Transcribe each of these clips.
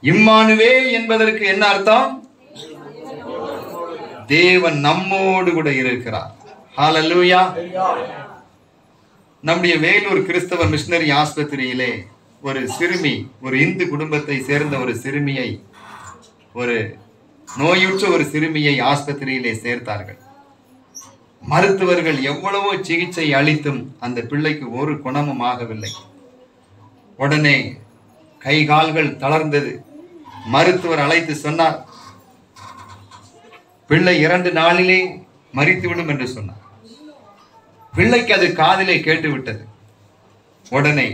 Emmanuel என்பதற்கு என்ன அர்த்தம் தேவன் நம்மோடு கூட இருக்கிறார் ஹalleluya நம்முடைய வேலூர் கிறிஸ்தவ மிஷனரி ஆஸ்பத்திரியிலே ஒரு சிறுமி ஒரு இந்து குடும்பத்தை சேர்ந்த ஒரு சிறுமியை ஒரு நோயுற்ற ஒரு சிறுமியை ஆஸ்பத்திரியிலே சேர்த்தார்கள் மருத்துவர்கள் எவ்வளவோ சிகிச்சை அளித்தும் அந்த பிள்ளைக்கு ஒரு குணமும் ஆகவில்லை உடனே கை கால்கள் தளர்ந்தது மருத்துவர் அழைத்து சொன்னார் பிள்ளை இரண்டு நாளிலே மறித்துவிடும் என்று சொன்னார் பிள்ளைக்கு அது காதிலே கேட்டுவிட்டது உடனே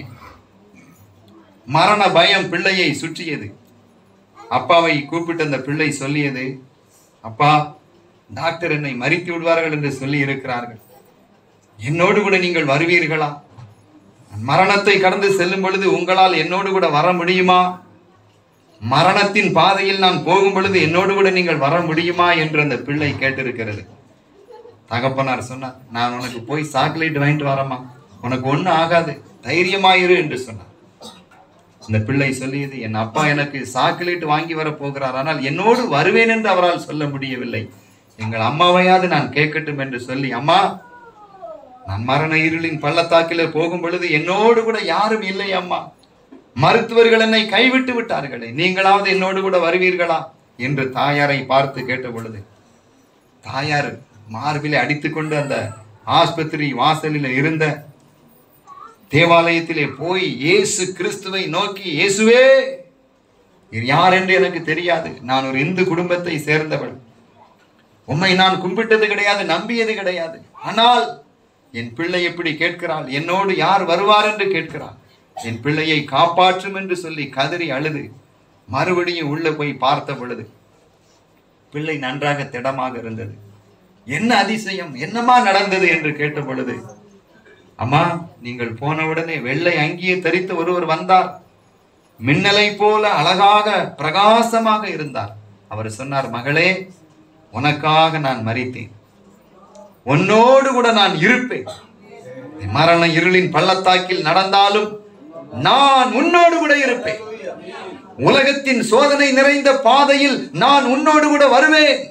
மரண பயம் பிள்ளையை சுற்றியது அப்பாவை கூப்பிட்டு அந்த பிள்ளை சொல்லியது அப்பா டாக்டர் என்னை மறித்து விடுவார்கள் என்று சொல்லி இருக்கிறார்கள் என்னோடு கூட நீங்கள் வருவீர்களா மரணத்தை கடந்து செல்லும் பொழுது உங்களால் என்னோடு கூட வர முடியுமா மரணத்தின் பாதையில் நான் போகும் பொழுது என்னோடு கூட நீங்கள் வர முடியுமா என்று அந்த பிள்ளை கேட்டிருக்கிறது தகப்பனார் சொன்னார் நான் உனக்கு போய் சாக்லேட் வாங்கிட்டு வரமா உனக்கு ஒன்றும் ஆகாது தைரியமாயிரு என்று சொன்னார் அந்த பிள்ளை சொல்லியது என் அப்பா எனக்கு சாக்லேட் வாங்கி வர போகிறார் ஆனால் என்னோடு வருவேன் என்று அவரால் சொல்ல முடியவில்லை எங்கள் அம்மாவையாவது நான் கேட்கட்டும் என்று சொல்லி அம்மா நான் மரண இருளின் பள்ளத்தாக்கிலே போகும் பொழுது என்னோடு கூட யாரும் இல்லை அம்மா மருத்துவர்கள் என்னை கைவிட்டு விட்டார்களே நீங்களாவது என்னோடு கூட வருவீர்களா என்று தாயாரை பார்த்து கேட்ட பொழுது தாயார் மார்பிலே அடித்துக்கொண்டு அந்த ஆஸ்பத்திரி வாசலில் இருந்த தேவாலயத்திலே போய் இயேசு கிறிஸ்துவை நோக்கி இயேசுவே நீர் யார் என்று எனக்கு தெரியாது நான் ஒரு இந்து குடும்பத்தை சேர்ந்தவள் உம்மை நான் கும்பிட்டது கிடையாது நம்பியது கிடையாது ஆனால் என் பிள்ளை எப்படி கேட்கிறாள் என்னோடு யார் வருவார் என்று கேட்கிறாள் என் பிள்ளையை காப்பாற்றும் என்று சொல்லி கதறி அழுது மறுபடியும் உள்ள போய் பார்த்த பொழுது பிள்ளை நன்றாக திடமாக இருந்தது என்ன அதிசயம் என்னமா நடந்தது என்று கேட்ட பொழுது அம்மா நீங்கள் போனவுடனே வெள்ளை அங்கியை தரித்த ஒருவர் வந்தார் மின்னலை போல அழகாக பிரகாசமாக இருந்தார் அவர் சொன்னார் மகளே உனக்காக நான் மறித்தேன் உன்னோடு கூட நான் இருப்பேன் நீ மரண இருளின் பள்ளத்தாக்கில் நடந்தாலும் நான் உன்னோடு கூட இருப்பேன் உலகத்தின் சோதனை நிறைந்த பாதையில் நான் உன்னோடு கூட வருவேன்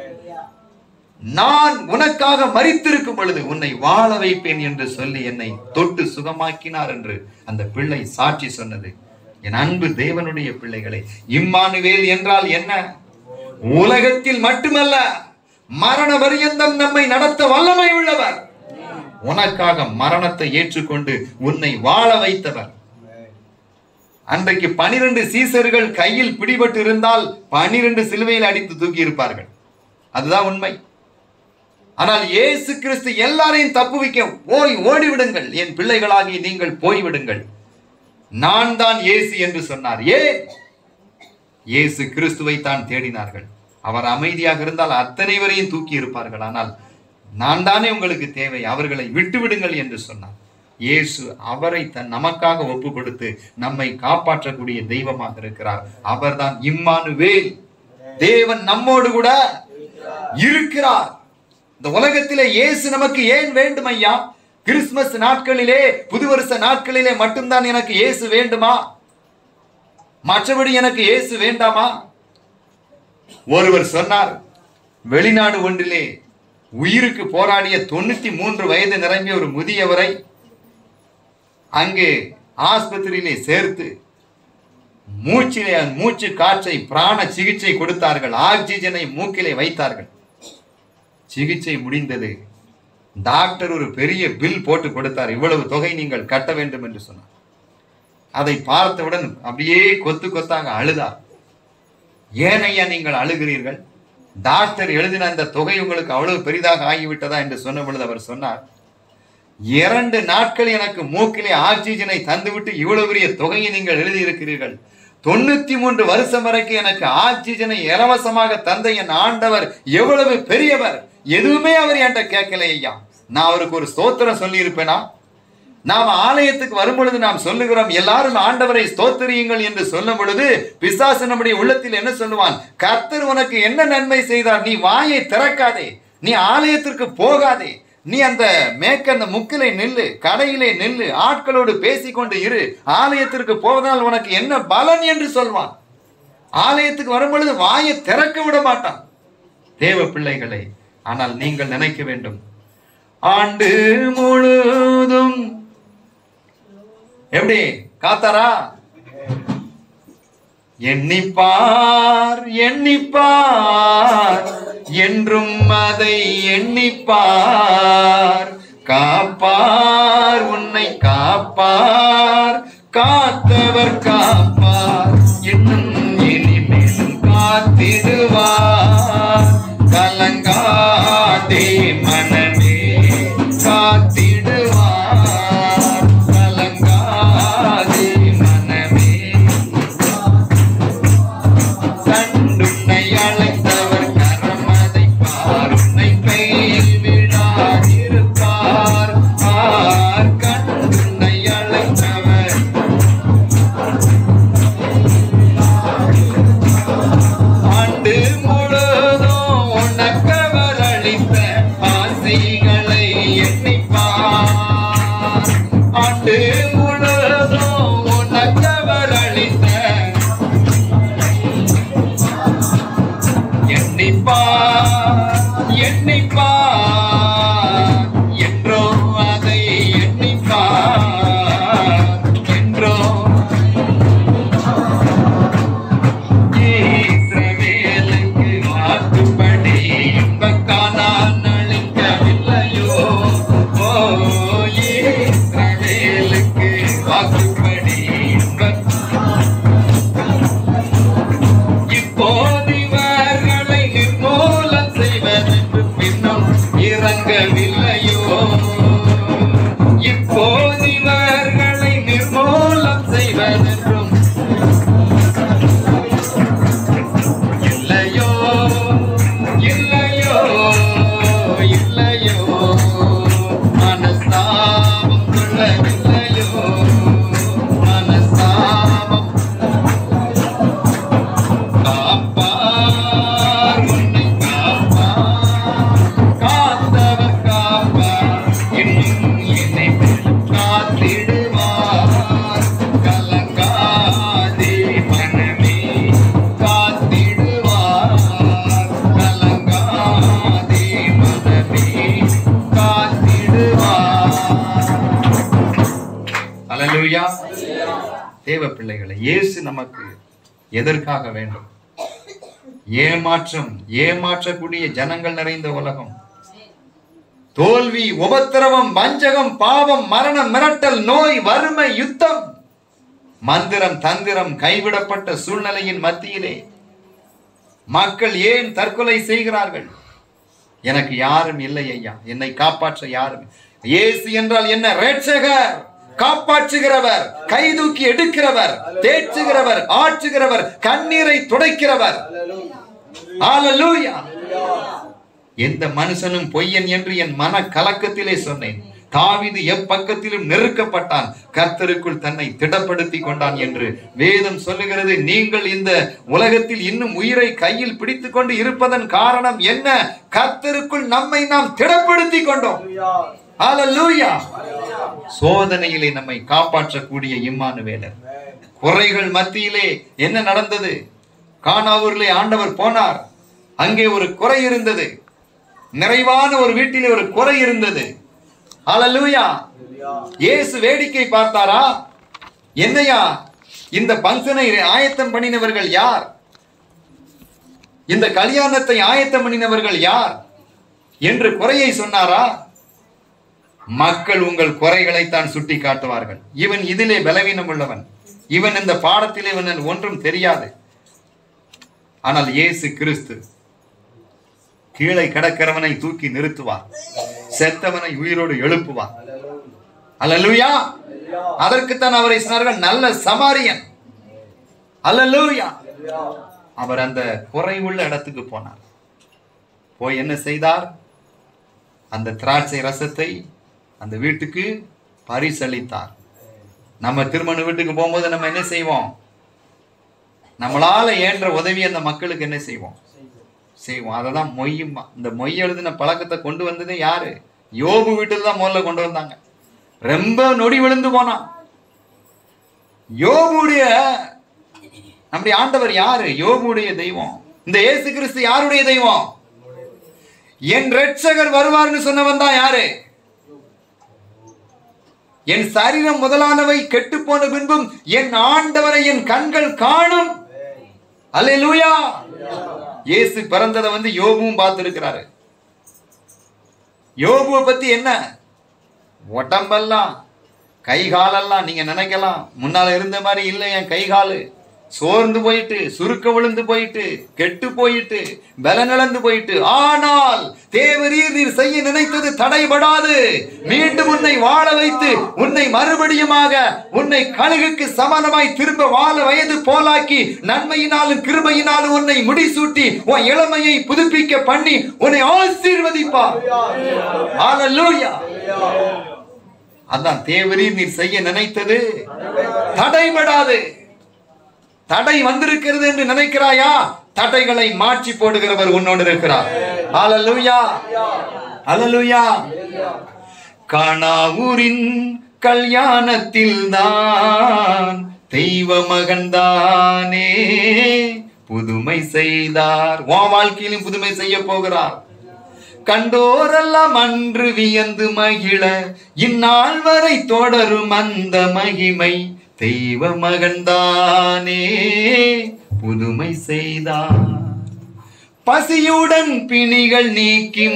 நான் உனக்காக மறித்திருக்கும் பொழுது உன்னை வாழ வைப்பேன் என்று சொல்லி என்னை தொட்டு சுகமாக்கினார் என்று அந்த பிள்ளை சாட்சி சொன்னது என் அன்பு தேவனுடைய பிள்ளைகளே இம்மானுவேல் என்றால் என்ன உலகத்தில் மட்டுமல்ல மரண பரியந்தம் நம்மை நடத்த வல்லமை உள்ளவர் உனக்காக மரணத்தை ஏற்றுக்கொண்டு உன்னை வாழ வைத்தவர் அன்றைக்கு பனிரெண்டு சீசர்கள் கையில் பிடிபட்டு இருந்தால் பனிரெண்டு சிலுவையில் அடித்து தூக்கி இருப்பார்கள் அதுதான் உண்மை ஆனால் இயேசு கிறிஸ்து எல்லாரையும் தப்புவிக்க ஓய் ஓடிவிடுங்கள் என் பிள்ளைகளாகி நீங்கள் போய்விடுங்கள் நான் தான் இயேசு என்று சொன்னார் ஏன் இயேசு கிறிஸ்துவை தான் தேடினார்கள் அவர் அமைதியாக இருந்தால் அத்தனை வரையும் தூக்கி இருப்பார்கள் ஆனால் நான் தானே உங்களுக்கு தேவை அவர்களை விட்டு விடுங்கள் என்று சொன்னார் இயேசு அவரை தன் நமக்காக ஒப்பு கொடுத்து நம்மை காப்பாற்றக்கூடிய தெய்வமாக இருக்கிறார் அவர்தான் இம்மானுவேல் தேவன் நம்மோடு கூட இருக்கிறார் இந்த உலகத்திலே இயேசு நமக்கு ஏன் வேண்டும் ஐயா கிறிஸ்துமஸ் நாட்களிலே புது வருஷ நாட்களிலே மட்டும்தான் எனக்கு இயேசு வேண்டுமா மற்றபடி எனக்கு இயேசு வேண்டாமா ஒருவர் சொன்னார் வெளிநாடு ஒன்றிலே உயிருக்கு போராடிய தொண்ணூத்தி மூன்று வயது நிரம்பிய ஒரு முதியவரை அங்கே ஆஸ்பத்திரியிலே சேர்த்து மூச்சிலே மூச்சு காற்றை பிராண சிகிச்சை கொடுத்தார்கள் ஆக்சிஜனை மூக்கிலே வைத்தார்கள் சிகிச்சை முடிந்தது டாக்டர் ஒரு பெரிய பில் போட்டு கொடுத்தார் இவ்வளவு தொகை நீங்கள் கட்ட வேண்டும் என்று சொன்னார் அதை பார்த்தவுடன் அப்படியே கொத்து கொத்தாக அழுதார் ஏன் ஐயா நீங்கள் அழுகிறீர்கள் டாக்டர் எழுதின அந்த தொகை உங்களுக்கு அவ்வளவு பெரிதாக ஆகிவிட்டதா என்று சொன்ன பொழுது அவர் சொன்னார் இரண்டு நாட்கள் எனக்கு மூக்கிலே ஆக்சிஜனை தந்துவிட்டு இவ்வளவு பெரிய தொகையை நீங்கள் எழுதியிருக்கிறீர்கள் தொண்ணூத்தி மூன்று வருஷம் வரைக்கும் எனக்கு ஆக்சிஜனை இலவசமாக தந்த என் ஆண்டவர் எவ்வளவு பெரியவர் எதுவுமே அவர் என்கிட்ட கேட்கல ஐயா நான் அவருக்கு ஒரு ஸ்தோத்திரம் சொல்லி இருப்பேனா நாம் ஆலயத்துக்கு வரும் பொழுது நாம் சொல்லுகிறோம் எல்லாரும் ஆண்டவரை ஸ்தோத்திரியுங்கள் என்று சொல்லும் பொழுது பிசாசு நம்முடைய உள்ளத்தில் என்ன சொல்லுவான் கர்த்தர் உனக்கு என்ன நன்மை செய்தார் நீ வாயை திறக்காதே நீ ஆலயத்திற்கு போகாதே நீ அந்த மேற்க அந்த முக்கிலே நில்லு கடையிலே நில்லு ஆட்களோடு பேசிக்கொண்டு இரு ஆலயத்திற்கு போவதால் உனக்கு என்ன பலன் என்று சொல்வான் ஆலயத்துக்கு வரும் பொழுது வாயை திறக்க விட மாட்டான் தேவ பிள்ளைகளை ஆனால் நீங்கள் நினைக்க வேண்டும் ஆண்டு முழுதும் எப்படி காத்தாரா எண்ணிப்பார் எண்ணிப்பார் என்றும் அதை எண்ணிப்பார் காப்பார் உன்னை காப்பார் காத்தவர் காப்பார் இன்னும் இனிமேலும் காத்திடுவார் கலங்காதே மனமே காத்திடுவார் கலங்காதே மனமே கண்டுன்னை அழைத்தவர் கரமதை பாருன்னை பெயில் விழாதிருப்பார் ஆர் கண்டுன்னை அழைத்தவர் ஆண்டு முழுதும் உனக்கவர் அளித்த ஆசைகளை எண்ணிப்பார் ஆண்டு முழுதும் உனக்கவர் அளித்த எண்ணிப்பார் எண்ணிப்பார் என்றோ அதை எண்ணிப்பார் என்றோ இஸ்ரவேலுக்கு வாக்குப்படி இன்பக்கானான் அளிக்கவில்லையோ ஓ இஸ்ரவேலுக்கு வாக்குப்படி இன்பக் இப்போது இவர்களை நிர்மூலம் செய்வதென்று பின்னும் இறங்கவில்லையோ இப்போது இவர்களை நிர்மூலம் செய்வதென்றும் இல்லையோ இல்லையோ இல்லையோ மனஸ்தாபம் கொள்ளவில்லையோ மனஸ்தாபம் காப்பார் உன்னை காப்பார் காத்தவர் காப்பார் இன்னும் என்னை காத்திடுவார் கலங்காதே மனமே காத்திடுவார் கலங்காதே மனமே காத்திடுவார் அல்லேலூயா தேவ பிள்ளைகளை இயேசு நமக்கு எதற்காக வேண்டும் ஏமாற்றம் ஏமாற்றக்கூடிய ஜனங்கள் நிறைந்த உலகம் தோல்வி உபத்திரவம் வஞ்சகம் பாவம் மரணம் மிரட்டல் நோய் வறுமை யுத்தம் மந்திரம் தந்திரம் கைவிடப்பட்ட சூழ்நிலையின் மத்தியிலே மக்கள் ஏன் தற்கொலை செய்கிறார்கள் எனக்கு யாரும் இல்லை ஐயா என்னை காப்பாற்ற யாரும் இயேசு என்றால் என்ன ரட்சகர் காப்பாற்றுகிறவர் கைதூக்கி எடுக்கிறவர் தேற்றுகிறவர் ஆற்றுகிறவர் கண்ணீரை துடைக்கிறவர் ஹalleluya எந்த மனுஷனும் பொய்யன் என்று என் மன கலக்கத்திலே சொன்னேன் தாவீது எப்பக்கத்திலும் நெருக்கப்பட்டான் கர்த்தருக்குள் தன்னை திடப்படுத்தி கொண்டான் என்று வேதம் சொல்லுகிறது நீங்கள் இந்த உலகத்தில் இன்னும் உயிரை கையில் பிடித்துக் கொண்டு இருப்பதன் காரணம் என்ன கர்த்தருக்குள் நம்மை நாம் திடப்படுத்தி கொண்டோம் ஹalleluya சோதனையிலே நம்மை காப்பாற்றக்கூடிய இம்மானுவேலர் குறைகள் மத்தியிலே என்ன நடந்தது கானாவூரிலே ஆண்டவர் போனார் அங்கே ஒரு குறை இருந்தது நிறைவான ஒரு வீட்டிலே ஒரு குறை இருந்தது ஹalleluya இயேசு வேடிக்கை பார்த்தாரா என்னையா இந்த பங்கனை ஆயத்தம் பண்ணினவர்கள் யார் இந்த கல்யாணத்தை ஆயத்தம் பண்ணினவர்கள் யார் என்று குறையை சொன்னாரா மக்கள் உங்கள் குறைகளைத்தான் சுட்டி காட்டுவார்கள் இவன் இதிலே பலவீனம் உள்ளவன் இவன் இந்த பாடத்திலே இவன் ஒன்றும் தெரியாது ஆனால் இயேசு கிறிஸ்து கீழே கிடக்கிறவனை தூக்கி நிறுத்துவார் செத்தவனை உயிரோடு எழுப்புவார் அல்லேலூயா அதற்குத்தான் அவரை சொன்னார்கள் நல்ல சமாரியன் அல்லேலூயா அவர் அந்த குறைவுள்ள இடத்துக்கு போனார் போய் என்ன செய்தார் அந்த திராட்சை ரசத்தை அந்த வீட்டுக்கு பரிசளித்தார் நம்ம திருமண வீட்டுக்கு போகும்போது நம்ம என்ன செய்வோம் நம்மளால ஏன்ற உதவி அந்த மக்களுக்கு என்ன செய்வோம் செய்வோம் அதை தான் மொய்யுமா இந்த மொய் எழுதின பழக்கத்தை கொண்டு வந்தது யாரு யோபு வீட்டில் தான் முதல்ல கொண்டு வந்தாங்க ரொம்ப நொடி விழுந்து போனான் யோபுடைய நம்ம அப்படி ஆண்டவர் யாரு யோபுடைய தெய்வம் இந்த இயேசு கிறிஸ்து யாருடைய தெய்வம் என் ரட்சகர் வருவார்னு சொன்னவன் தான் யாரு என் சரீரம் முதலானவை கெட்டு போன பின்பும் என் ஆண்டவரை என் கண்கள் காணும் அல்லேலூயா இயேசு பிறந்ததை வந்து யோபுவும் பார்த்திருக்கிறாரு யோபுவை பத்தி என்ன உடம்பெல்லாம் கை காலெல்லாம் நீங்க நினைக்கலாம் முன்னால இருந்த மாதிரி இல்லை என் கை காலு சோர்ந்து போயிட்டு சுருக்க விழுந்து போயிட்டு கெட்டு போயிட்டு பலனிழந்து போயிட்டு ஆனால் தேவரீர் நீர் செய்ய நினைத்தது தடைபடாது மீண்டும் உன்னை வாழ வைத்து உன்னை மறுபடியுமாக உன்னை கழுகுக்கு சமானமாய் திரும்ப வாழ வயது போலாக்கி நன்மையினாலும் கிருபையினாலும் உன்னை முடிசூட்டி உன் இளமையை புதுப்பிக்க பண்ணி உன்னை ஆசீர்வதிப்பார் ஹalleluya அதான் தேவரீர் நீர் செய்ய நினைத்தது தடைபடாது தடை வந்திருக்கிறது என்று நினைக்கிறாயா தடைகளை மாற்றி போடுகிறவர் உன்னோடு இருக்கிறார் ஹalleluya ஹalleluya காணாவூரின் கல்யாணத்தில் தான் தெய்வ மகன்தானே புதுமை செய்தார் உன் வாழ்க்கையிலும் புதுமை செய்ய போகிறார் கண்டோரெல்லாம் அன்று வியந்து மகிழ இந்நாள் வரை தொடரும் அந்த மகிமை தெய்வ மகன்தானே புதுமை செய்தார் பசியுடன் பிணிகள் நீக்கி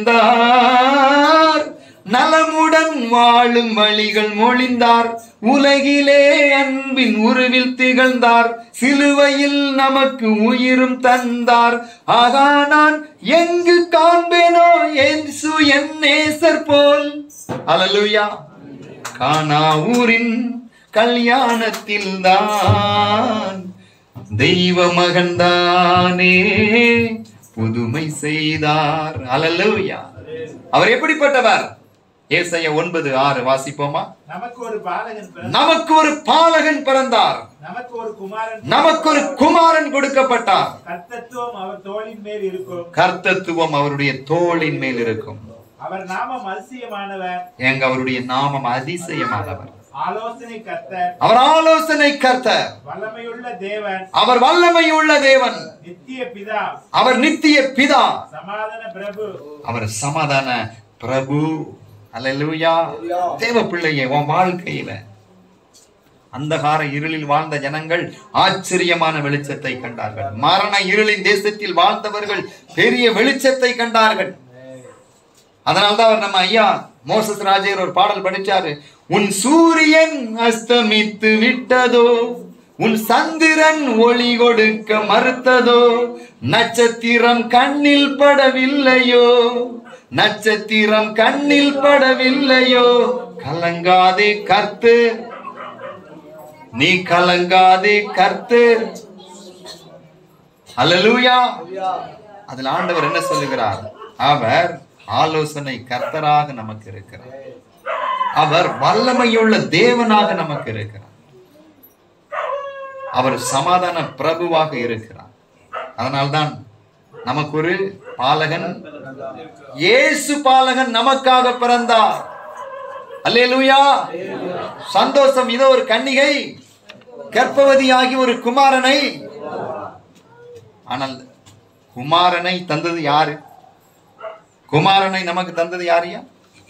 மகிழ்ந்தார் நலமுடன் வாழும் வழிகள் மொழிந்தார் உலகிலே அன்பின் உருவில் திகழ்ந்தார் சிலுவையில் நமக்கு உயிரும் தந்தார் ஆகா நான் எங்கு காண்பேனோ என்சு என் நேசர் போல் அலலுயா காணா ஊரின் கல்யாணத்தில் தான் தெய்வ மகன்தானே புதுமை செய்தார் அலலுயா அவர் எப்படிப்பட்டவர் ஏசைய ஒன்பது ஆறு வாசிப்போமா நமக்கு ஒரு பாலகன் பிறந்தார். நமக்கு ஒரு பாலகன் பிறந்தார் நமக்கு ஒரு குமாரன் நமக்கு ஒரு குமாரன் கொடுக்கப்பட்டார் கர்த்தத்துவம் அவர் தோளின் மேல் இருக்கும் கர்த்தத்துவம் அவருடைய தோளின் மேல் இருக்கும் அவர் நாமம் அதிசயமானவர் எங்க அவருடைய நாமம் அதிசயமானவர் ஆலோசனை கர்த்தர் அவர் ஆலோசனை கர்த்தர் வல்லமையுள்ள தேவன் அவர் வல்லமையுள்ள தேவன் நித்திய பிதா அவர் நித்திய பிதா சமாதான பிரபு அவர் சமாதான பிரபு அல்லேலூயா தேவ பிள்ளையே உன் வாழ்க்கையில அந்தகார இருளில் வாழ்ந்த ஜனங்கள் ஆச்சரியமான வெளிச்சத்தை கண்டார்கள் மரண இருளின் தேசத்தில் வாழ்ந்தவர்கள் பெரிய வெளிச்சத்தை கண்டார்கள் அதனால்தான் அவர் நம்ம ஐயா மோசஸ் ராஜேர் ஒரு பாடல் படிச்சாரு உன் சூரியன் அஸ்தமித்து விட்டதோ உன் சந்திரன் ஒளி கொடுக்க மறுத்ததோ நட்சத்திரம் கண்ணில் படவில்லையோ நட்சத்திரம் கண்ணில் படவில்லையோ கலங்காதே கர்த்து நீ கலங்காதே கர்த்து அல்லேலூயா அதில் ஆண்டவர் என்ன சொல்லுகிறார் அவர் ஆலோசனை கர்த்தராக நமக்கு இருக்கிறார் அவர் வல்லமையுள்ள தேவனாக நமக்கு இருக்கிறார் அவர் சமாதான பிரபுவாக இருக்கிறார் அதனால்தான் நமக்கு ஒரு பாலகன் இயேசு பாலகன் நமக்காக பிறந்தார் அல்லேலூயா சந்தோஷம் இதோ ஒரு கன்னிகை கர்ப்பவதியாகி ஒரு குமாரனை ஆனால் குமாரனை தந்தது யாரு குமாரனை நமக்கு தந்தது யாரையா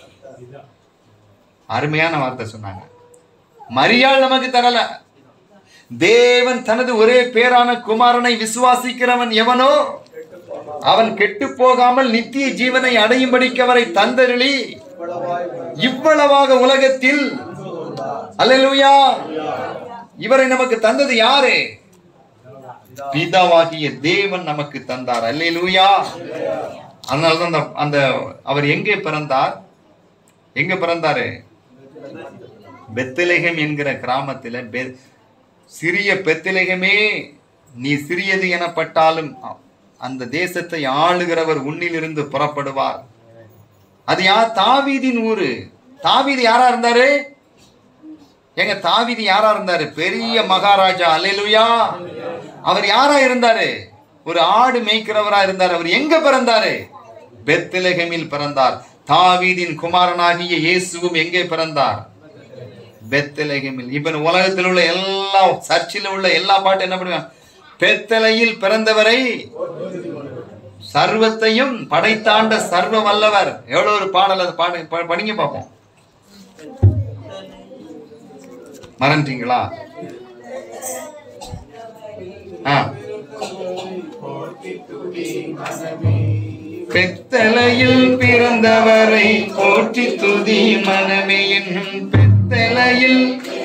அருமையான வார்த்தை சொன்னாங்க மரியாள் நமக்கு தரல தேவன் தனது ஒரே பேரான குமாரனை விசுவாசிக்கிறவன் எவனோ அவன் கெட்டு போகாமல் நித்திய ஜீவனை அடையும்படிக்கு அவரை தந்தருளி இவ்வளவாக உலகத்தில் அல்லேலூயா இவரை நமக்கு தந்தது யாரு பிதாவாகிய தேவன் நமக்கு தந்தார் அல்லேலூயா அதனாலதான் அந்த அந்த அவர் எங்கே பிறந்தார் எங்க பிறந்தாரு பெத்திலகம் என்கிற கிராமத்துல பெ- சிறிய பெத்திலகமே நீ சிறியது எனப்பட்டாலும் அ- அந்த தேசத்தை ஆளுகிறவர் உன்னிலிருந்து புறப்படுவார் அது யார் தாவீதின் ஊரு தாவீது யாரா இருந்தாரு எங்க தாவீது யாரா இருந்தாரு பெரிய மகாராஜா அல்லேலூயா அவர் யாரா இருந்தாரு ஒரு ஆடு மேய்க்கிறவரா இருந்தார் அவர் எங்க பிறந்தாரு பெத்லெகேமில் பிறந்தார் தாவீதின் குமாரனாகிய இயேசுவும் எங்கே பிறந்தார் பெத்லெகேமில் இப்ப இந்த உலகத்தில் உள்ள எல்லா சர்ச்சில் உள்ள எல்லா பாட்டும் என்ன பண்ணுவாங்க பெத்தலையில் பிறந்தவரை சர்வத்தையும் படைத்தாண்ட சர்வ வல்லவர் எவ்வளவு ஒரு பாடல் அது பாடு ப- படிங்க பார்ப்போம் மறந்துட்டீங்களா ஆ பெத்தலையில் பிறந்தவரை போற்றி துதி மனமே என்னும் பெத்தலையில்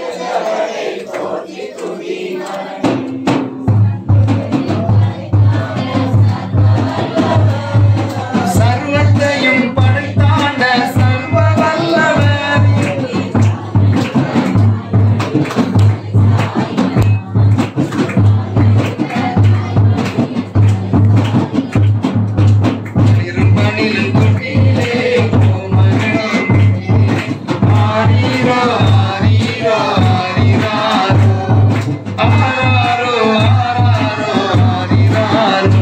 சர்வத்தையும் படைத்தாண்ட சர்வ வல்லவர் திருமணில் துணியிலே கோமகனே, ஆரீரோ, ஆரீரோ, ஆரீராரோ, ஆராரோ, ஆராரோ, ஆரீராரோ.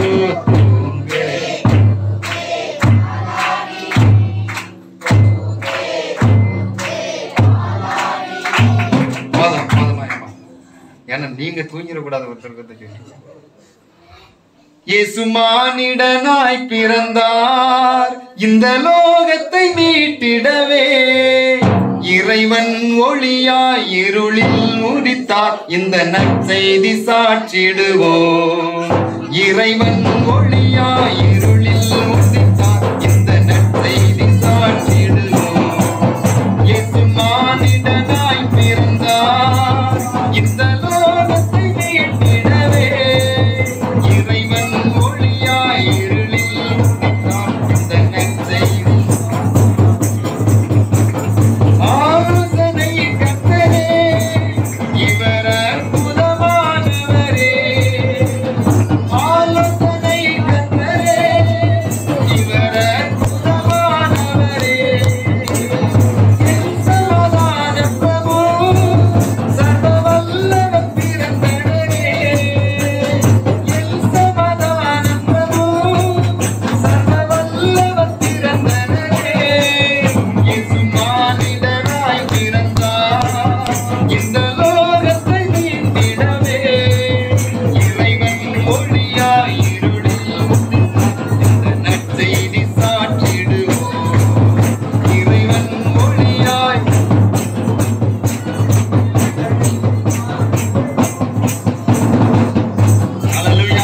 போதும், போதுமாயம்மா. ஏன்னா நீங்க தூங்கிடக்கூடாது ஒருத்தருக்கு சொல்லி இயேசு மானிடனாய் பிறந்தார் இந்த லோகத்தை மீட்டிடவே இறைவன் ஒளியாய் இருளில் உதித்தார் இந்த நற்செய்தி சாட்சிடுவோம் இறைவன் ஒளியாய் இருளில் உதித்தார் இந்த நற்செய்தி சாட்சிடுவோம் இயேசு மானிடனாய் பிறந்தார் இந்த லோகத்தை மீட்டிடவே இறைவன் ஒளியாய் இருளில் உதித்தார் இந்த நற்செய்தி ஆலோசனை கர்த்தரே, இவர் அற்புதமானவரே. ஆலோசனை கர்த்தரே, இவர் அற்புதமானவரே. என் சமாதான பிரபு, சர்வ வல்லவர் பிறந்தவரே. என் சமாதான பிரபு, சர்வ வல்லவர் பிறந்தவரே. இயேசு மானிடராய் பிறந்தார். இந்த லோகத்தை மீட்டிடவே. இறைவன் ஒளியாய் இருளில் உதித்தார். இந்த நற்செய்தி சாற்றிடுவோம். இறைவன் ஒளியாய் ஹalleluya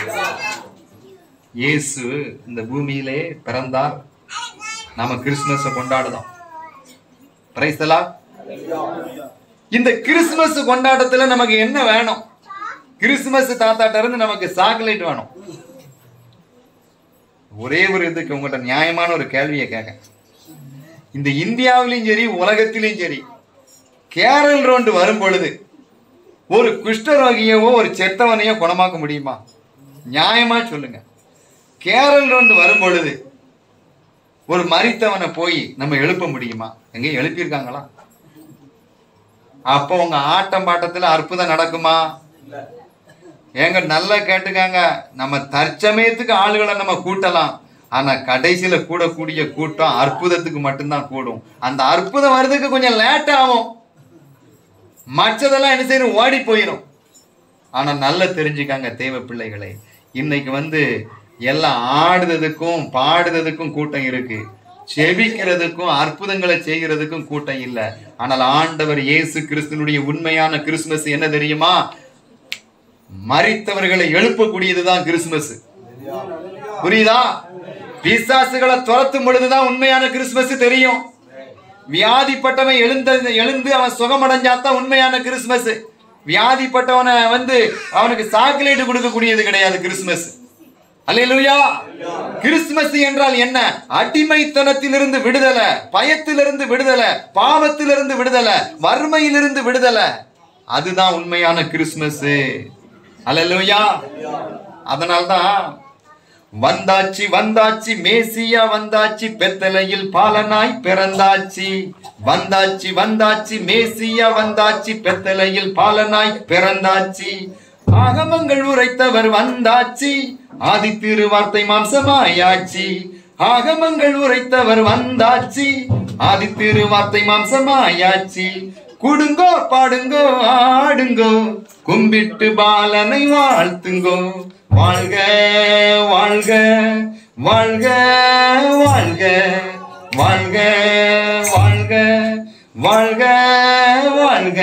இயேசு இந்த பூமியிலே பிறந்தார் நாம கிறிஸ்துமஸ கொண்டாடுறோம் Praise the Lord. இந்த கிறிஸ்துமஸ் கொண்டாட்டத்துல நமக்கு என்ன வேணும் கிறிஸ்துமஸ் தாத்தாட்ட இருந்து நமக்கு சாக்லேட் வேணும் ஒரே ஒரு இதுக்கு உங்கள்கிட்ட நியாயமான ஒரு கேள்வியை கேட்க இந்த இந்தியாவிலையும் சரி உலகத்திலையும் சரி கேரள் ரோண்டு வரும் பொழுது ஒரு குஷ்டரோகியவோ ஒரு செத்தவனையோ குணமாக்க முடியுமா நியாயமா சொல்லுங்க கேரள் ரோண்டு வரும் பொழுது ஒரு மரித்தவனை போய் நம்ம எழுப்ப முடியுமா எங்கேயும் எழுப்பியிருக்காங்களா அப்போ உங்க ஆட்டம் பாட்டத்துல அற்புதம் நடக்குமா ஏங்க நல்லா கேட்டுக்காங்க நம்ம தற்சமயத்துக்கு ஆளுகளை நம்ம கூட்டலாம் ஆனா கடைசியில கூடக்கூடிய கூட்டம் அற்புதத்துக்கு மட்டும்தான் கூடும் அந்த அற்புதம் வர்றதுக்கு கொஞ்சம் லேட் ஆகும் மற்றதெல்லாம் என்ன செய்யணும் ஓடி போயிடும் ஆனா நல்லா தெரிஞ்சுக்காங்க தேவ பிள்ளைகளை இன்னைக்கு வந்து எல்லாம் ஆடுறதுக்கும் பாடுறதுக்கும் கூட்டம் இருக்கு செபிக்கிறதுக்கும் அற்புதங்களை செய்கிறதுக்கும் கூட்டம் இல்லை ஆனால் ஆண்டவர் இயேசு கிறிஸ்துனுடைய உண்மையான கிறிஸ்துமஸ் என்ன தெரியுமா மரித்தவர்களை எழுப்பக்கூடியதுதான் கிறிஸ்துமஸ் புரியுதா பிசாசுகளை துரத்தும் பொழுதுதான் உண்மையான கிறிஸ்துமஸ் தெரியும் வியாதிப்பட்டவன் எழுந்த எழுந்து அவன் சுகமடைஞ்சாதான் உண்மையான கிறிஸ்துமஸ் வியாதிப்பட்டவனை வந்து அவனுக்கு சாக்லேட் கொடுக்கக்கூடியது கிடையாது கிறிஸ்துமஸ் அல்லேலூயா கிறிஸ்துமஸ் என்றால் என்ன அடிமைத்தனத்திலிருந்து விடுதலை பயத்திலிருந்து விடுதலை பாவத்திலிருந்து விடுதலை வறுமையிலிருந்து விடுதலை அதுதான் உண்மையான கிறிஸ்துமஸ் அல்லேலூயா அதனால்தான் வந்தாச்சு வந்தாச்சு மேசியா வந்தாச்சு பெத்தலையில் பாலனாய் பிறந்தாச்சு வந்தாச்சு வந்தாச்சு மேசியா வந்தாச்சு பெத்தலையில் பாலனாய் பிறந்தாச்சு ஆகமங்கள் உரைத்தவர் வந்தாச்சு ஆதி திருவார்த்தை மாம்சமாயாச்சு ஆகமங்கள் உரைத்தவர் வந்தாச்சு ஆதி திருவார்த்தை மாம்சமாயாச்சு குடுங்கோ பாடுங்கோ ஆடுங்கோ கும்பிட்டு பாலனை வாழ்த்துங்கோ வாழ்க வாழ்க வாழ்க வாழ்க வாழ்க வாழ்க வாழ்க வாழ்க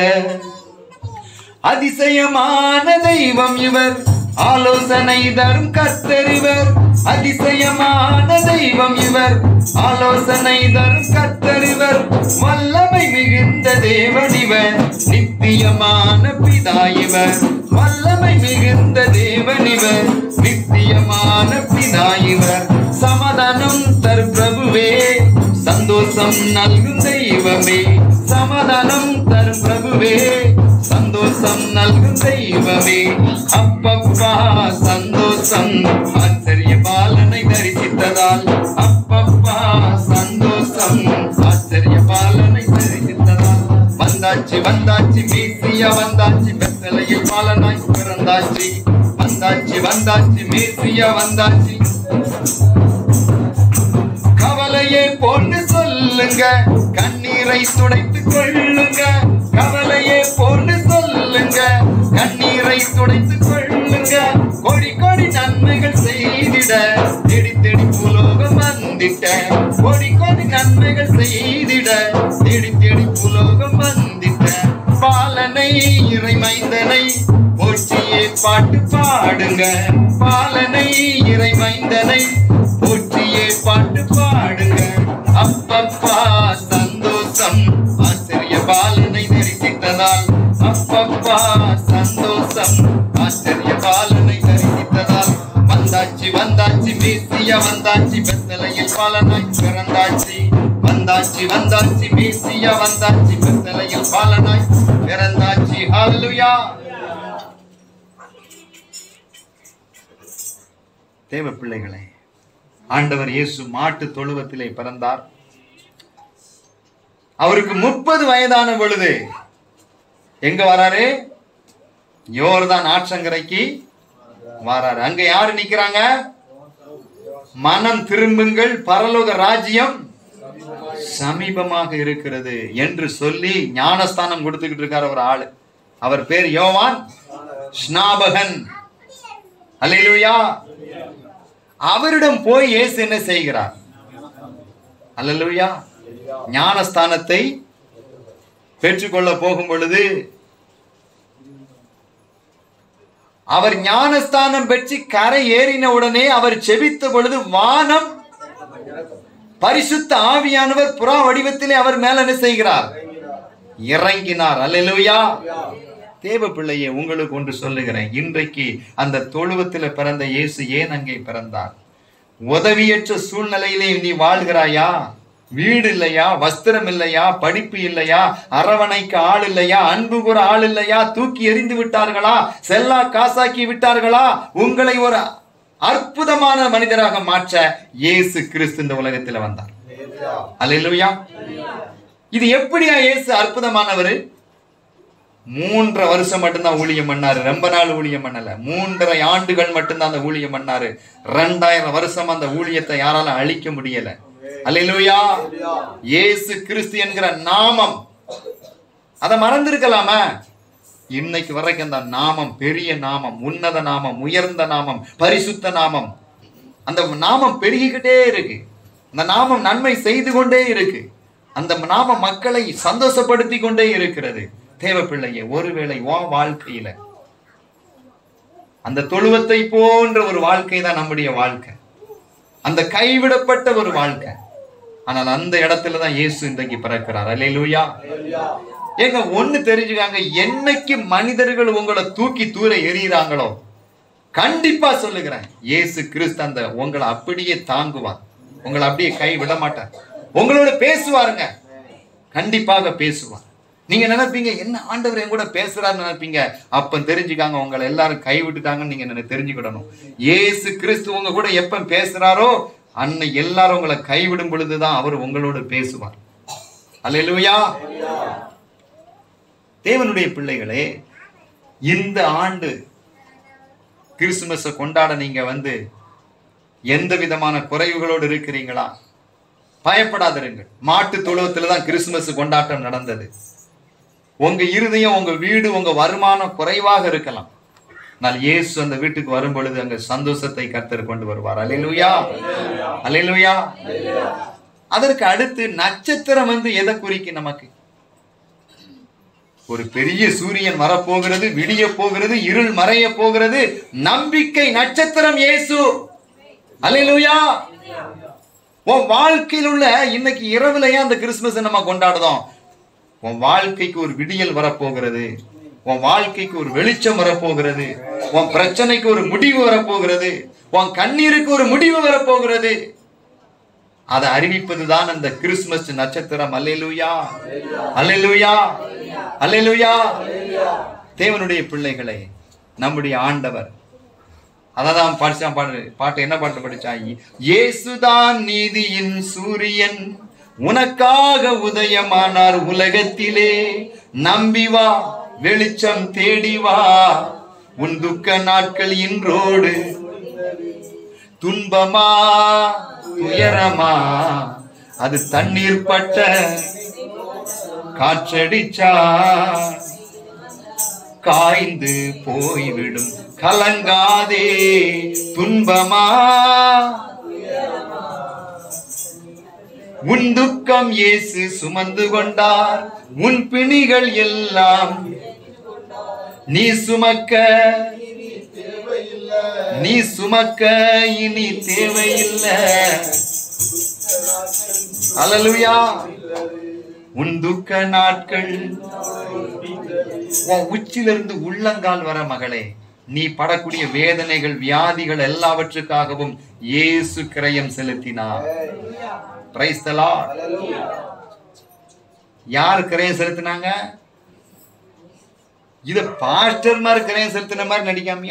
அதிசயமான தெய்வம் இவர் ஆலோசனை தரும் கர்த்தரிவர் அதிசயமான தெய்வம் இவர் ஆலோசனை தரும் கர்த்தரிவர் வல்லமை மிகுந்த தேவன் இவர் நித்தியமான பிதா இவர் வல்லமை மிகுந்த தேவன் இவர் நித்தியமான பிதா இவர் சமாதானம் தரும் பிரபுவே சந்தோஷம் நல்கும் தெய்வமே சமாதானம் தரும் பிரபுவே சந்தோஷம் நல்கும் தெய்வமே அப்பப்பா சந்தோஷம் ஆச்சரிய பாலனை தரிசித்ததால் அப்பப்பா சந்தோஷம் ஆச்சரிய பாலனை தரிசித்ததால் வந்தாச்சு வந்தாச்சு மேசியா வந்தாச்சு பெத்தலையில் பாலனாய் பிறந்தாச்சு வந்தாச்சு வந்தாச்சு மேசியா வந்தாச்சு கவலையை போன்னு சொல்லுங்க கண்ணீரை துடைத்து கொள்ளுங்க கவலையை போன்னு சொல்லுங்க கண்ணீரை துடைத்து கொள்ளுங்க கொடி கொடி நன்மைகள் செய்திட தேடி தேடி பூலோகம் வந்திட்ட கொடி கொடி நன்மைகள் செய்திட தேடி தேடி பூலோகம் வந்திட்ட பாலனை இறை மைந்தனை போற்றியே பாட்டு பாடுங்க பாலனை இறை மைந்தனை போற்றியே பாட்டு பாடுங்க அப்பப்பா சந்தோஷம் ஆச்சரிய பாலனை தரிசித்ததால் அப்பப்பா சந்தோஷம் ஆச்சரிய பாலனை தரிசித்ததால் வந்தாச்சு வந்தாச்சு மேசியா வந்தாச்சு பெத்தலையில் பாலனாய் பிறந்தாச்சு வந்தாச்சு வந்தாச்சு மேசியா வந்தாச்சு பெத்தலையில் பாலனாய் பிறந்தாச்சு ஹalleluya தேவ பிள்ளைகளே ஆண்டவர் இயேசு மாட்டு தொழுவத்திலே பிறந்தார் அவருக்கு முப்பது வயதான பொழுது எங்க வராரு யோர்தான் ஆற்றங்கரைக்கு வராரு அங்க யாரு நிக்கிறாங்க மனம் திரும்புங்கள் பரலோக ராஜ்யம் சமீபமாக இருக்கிறது என்று சொல்லி ஞானஸ்தானம் கொடுத்துக்கிட்டு இருக்கார் ஒரு ஆளு அவர் பேர் யோவான் ஸ்நாபகன் அல்லேலூயா அவரிடம் போய் இயேசு என்ன செய்கிறார் அல்லேலூயா ஞானஸ்தானத்தை பெற்றுக்கொள்ள போகும் பொழுது அவர் ஞானஸ்தானம் பெற்று கரை ஏறின உடனே அவர் செபித்த பொழுது வானம் பரிசுத்த ஆவியானவர் புறா வடிவத்திலே அவர் மேல என்ன செய்கிறார் இறங்கினார் அல்லேலூயா தேவ பிள்ளையே உங்களுக்கு ஒன்று சொல்லுகிறேன் இன்றைக்கு அந்த தொழுவத்தில் பிறந்த இயேசு ஏன் அங்கே பிறந்தார் உதவியற்ற சூழ்நிலையிலே நீ வாழ்கிறாயா வீடு இல்லையா வஸ்திரம் இல்லையா படிப்பு இல்லையா அரவணைக்க ஆள் இல்லையா அன்பு கூற ஆள் இல்லையா தூக்கி எறிந்து விட்டார்களா செல்லா காசாக்கி விட்டார்களா உங்களை ஒரு அற்புதமான மனிதராக மாற்ற இயேசு கிறிஸ்து இந்த உலகத்தில் வந்தார் அல்லேலூயா இது எப்படியா இயேசு அற்புதமானவர் மூன்றரை வருஷம் மட்டும்தான் ஊழியம் பண்ணாரு ரொம்ப நாள் ஊழியம் பண்ணல மூன்றரை ஆண்டுகள் மட்டும்தான் அந்த ஊழியம் பண்ணாரு ரெண்டாயிரம் வருஷம் அந்த ஊழியத்தை யாரால அழிக்க முடியல அல்லேலூயா இயேசு கிறிஸ்து என்கிற நாமம் அதை மறந்திருக்கலாமா இன்னைக்கு வரைக்கும் அந்த நாமம் பெரிய நாமம் உன்னத நாமம் உயர்ந்த நாமம் பரிசுத்த நாமம் அந்த நாமம் பெருகிக்கிட்டே இருக்கு அந்த நாமம் நன்மை செய்து கொண்டே இருக்கு அந்த நாமம் மக்களை சந்தோஷப்படுத்தி கொண்டே இருக்கிறது தேவ பிள்ளையே ஒருவேளை உன் வாழ்க்கையில அந்த தொழுவத்தை போன்ற ஒரு வாழ்க்கை தான் நம்முடைய வாழ்க்கை அந்த கைவிடப்பட்ட ஒரு வாழ்க்கை ஆனால் அந்த இடத்துல தான் இயேசு இன்றைக்கு பிறக்கிறார் அல்லேலூயா ஏங்க ஒண்ணு தெரிஞ்சுக்காங்க என்னைக்கு மனிதர்கள் உங்களை தூக்கி தூர எறிகிறாங்களோ கண்டிப்பா சொல்லுகிறேன் இயேசு கிறிஸ்து அந்த உங்களை அப்படியே தாங்குவார் உங்களை அப்படியே கை விட மாட்டார் உங்களோட பேசுவாருங்க கண்டிப்பாக பேசுவார் நீங்க நினைப்பீங்க என்ன ஆண்டவர் என் கூட பேசுறாருன்னு நினைப்பீங்க அப்ப தெரிஞ்சுக்காங்க உங்களை எல்லாரும் கை விட்டுட்டாங்கன்னு நீங்க நினை- தெரிஞ்சுக்கிடணும் இயேசு கிறிஸ்து உங்க கூட எப்ப பேசுறாரோ அன்னை எல்லாரும் உங்களை கைவிடும் பொழுதுதான் அவர் உங்களோட பேசுவார் அல்லேலூயா தேவனுடைய பிள்ளைகளே இந்த ஆண்டு கிறிஸ்துமஸை கொண்டாட நீங்க வந்து எந்த விதமான குறைவுகளோடு இருக்கிறீங்களா பயப்படாதிருங்கள் மாட்டு தொழுவத்துல தான் கிறிஸ்துமஸ் கொண்டாட்டம் நடந்தது உங்க இருதயம் உங்க வீடு உங்க வருமானம் குறைவாக இருக்கலாம் ஆனால் இயேசு அந்த வீட்டுக்கு வரும் பொழுது அங்க சந்தோஷத்தை கர்த்தர் கொண்டு வருவார் அலையிலுயா அலையிலுயா அதற்கு அடுத்து நட்சத்திரம் வந்து எதை குறிக்கும் நமக்கு ஒரு பெரிய சூரியன் வரப்போகிறது விடிய போகிறது இருள் மறைய போகிறது நம்பிக்கை நட்சத்திரம் இயேசு அலையிலுயா உன் வாழ்க்கையில் உள்ள இன்னைக்கு இரவுல ஏன் அந்த கிறிஸ்துமஸ் நம்ம கொண்டாடுதோம் உன் வாழ்க்கைக்கு ஒரு விடியல் வரப்போகிறது உன் வாழ்க்கைக்கு ஒரு வெளிச்சம் வரப்போகிறது உன் பிரச்சனைக்கு ஒரு முடிவு வரப்போகிறது உன் கண்ணீருக்கு ஒரு முடிவு வரப்போகிறது அதை அறிவிப்பதுதான் அந்த கிறிஸ்துமஸ் நட்சத்திரம் அல்லேலூயா அல்லேலூயா அல்லேலூயா தேவனுடைய பிள்ளைகளை நம்முடைய ஆண்டவர் அதான் படிச்சான் பாடு பாட்டு என்ன பாட்டு படிச்சான் இயேசுதான் நீதியின் சூரியன் உனக்காக உதயமானார் உலகத்திலே நம்பி வா வெளிச்சம் தேடி வா உன் துக்க நாட்கள் இன்றோடு துன்பமா துயரமா அது தண்ணீர் பட்ட காற்றடிச்சா காய்ந்து போய்விடும் கலங்காதே துன்பமா உன் துக்கம் இயேசு சுமந்து கொண்டார் உன் பிணிகள் எல்லாம் நீ சுமக்க நீ சுமக்க இனி தேவையில்லை அல்லேலூயா உன் துக்க நாட்கள் உன் உச்சிலிருந்து உள்ளங்கால் வர மகளே நீ படக்கூடிய வேதனைகள் வியாதிகள் எல்லாவற்றுக்காகவும் இயேசு கிரயம் செலுத்தினார் Praise the Lord. யார் கிரயம் செலுத்தினாங்க இத பாஸ்டர் மாதிரி கிரயம் செலுத்தின மாதிரி நடிக்காமையா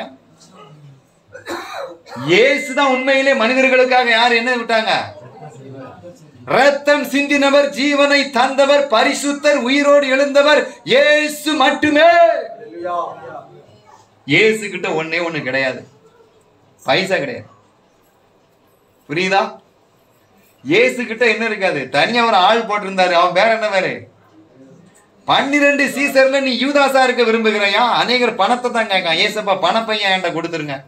இயேசுதான் உண்மையிலே மனிதர்களுக்காக யார் என்ன விட்டாங்க ரத்தம் சிந்தினவர் ஜீவனை தந்தவர் பரிசுத்தர் உயிரோடு எழுந்தவர் இயேசு மட்டுமே இயேசு கிட்ட ஒண்ணே ஒண்ணு கிடையாது பைசா கிடையாது புரியுதா இயேசு கிட்ட என்ன இருக்காது தனியா ஒரு ஆள் போட்டிருந்தாரு அவன் பேர் என்ன பேரு பன்னிரெண்டு சீசர்ல நீ யூதாசா இருக்க விரும்புகிறையா அநேகர் பணத்தை தான் கேட்கான் ஏசப்பா பணப்பையன் என்கிட்ட கொடுத்துருங்க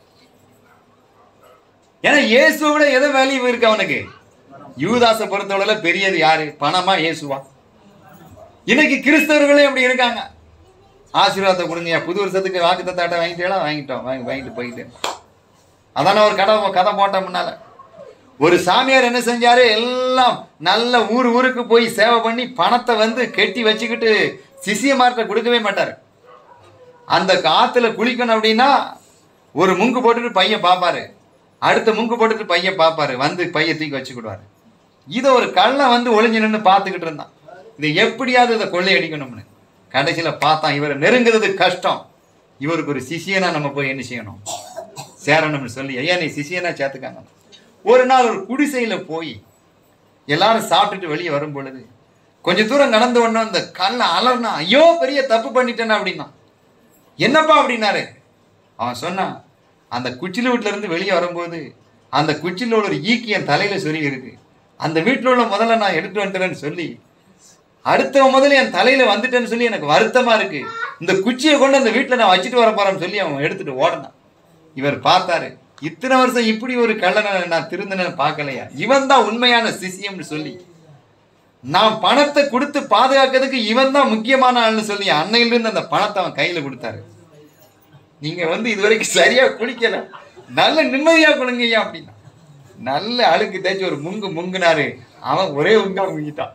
ஏன்னா இயேசுவை விட எதை வேல்யூ இருக்கு அவனுக்கு யூதாசை பொறுத்தவரையில பெரியது யாரு பணமா இயேசுவா இன்னைக்கு கிறிஸ்தவர்களே அப்படி இருக்காங்க ஆசீர்வாதத்தை கொடுங்க புது வருஷத்துக்கு வாக்கு தத்தாட்ட வாங்கிட்டேடா வாங்கிட்டோம் வாங்கி வாங்கிட்டு போயிட்டு அதான ஒரு கதை கதை போட்ட முன்னால ஒரு சாமியார் என்ன செஞ்சாரு எல்லாம் நல்ல ஊர் ஊருக்கு போய் சேவை பண்ணி பணத்தை வந்து கெட்டி வச்சுக்கிட்டு சிசியமார்ட்ட கொடுக்கவே மாட்டார் அந்த காத்துல குளிக்கணும் அப்படின்னா ஒரு முங்கு போட்டுட்டு பையன் பார்ப்பாரு அடுத்த முங்கு போட்டுட்டு பையன் பார்ப்பாரு வந்து பைய தூக்கி வச்சுக்கிடுவாரு இதை ஒரு கள்ளன் வந்து ஒளிஞ்சு நின்று பார்த்துக்கிட்டு இருந்தான் இதை எப்படியாவது இதை கொள்ளையடிக்கணும்னு கடைசியில பார்த்தான் இவரை நெருங்குறது கஷ்டம் இவருக்கு ஒரு சிஷியனா நம்ம போய் என்ன செய்யணும் சேரணும்னு சொல்லி ஐயா நீ சிஷியனா சேர்த்துக்காங்க ஒரு நாள் ஒரு குடிசையில போய் எல்லாரும் சாப்பிட்டுட்டு வெளியே வரும் பொழுது கொஞ்ச தூரம் நடந்து உடனே அந்த கல்ல அலர்னா ஐயோ பெரிய தப்பு பண்ணிட்டேனா அப்படின்னா என்னப்பா அப்படின்னாரு அவன் சொன்னான் அந்த குச்சில வீட்டுல இருந்து வெளியே வரும்போது அந்த குச்சில உள்ள ஒரு ஈக்கி என் தலையில சொருகி இருக்கு அந்த வீட்டுல உள்ள முதல்ல நான் எடுத்து வந்துட்டேன்னு சொல்லி அடுத்தவன் முதல்ல என் தலையில வந்துட்டேன்னு சொல்லி எனக்கு வருத்தமா இருக்கு இந்த குச்சியை கொண்டு அந்த வீட்டுல நான் வச்சுட்டு வர போறேன்னு சொல்லி அவன் எடுத்துட்டு ஓடினான் இவர் பார்த்தாரு இத்தனை வருஷம் இப்படி ஒரு கள்ளனை நான் திருந்தினேன்னு பார்க்கலையா இவன் தான் உண்மையான சிசியம்னு சொல்லி நான் பணத்தை கொடுத்து பாதுகாக்கிறதுக்கு இவன் தான் முக்கியமான ஆள்னு சொல்லி அன்னையிலிருந்து அந்த பணத்தை அவன் கையில கொடுத்தாரு நீங்க வந்து இதுவரைக்கும் சரியா குளிக்கல நல்ல நிம்மதியா குளிங்கய்யா அப்படின்னா நல்ல அழுக்கு தேய்ச்சி ஒரு முங்கு முங்குனாரு அவன் ஒரே உங்கா முங்கிட்டான்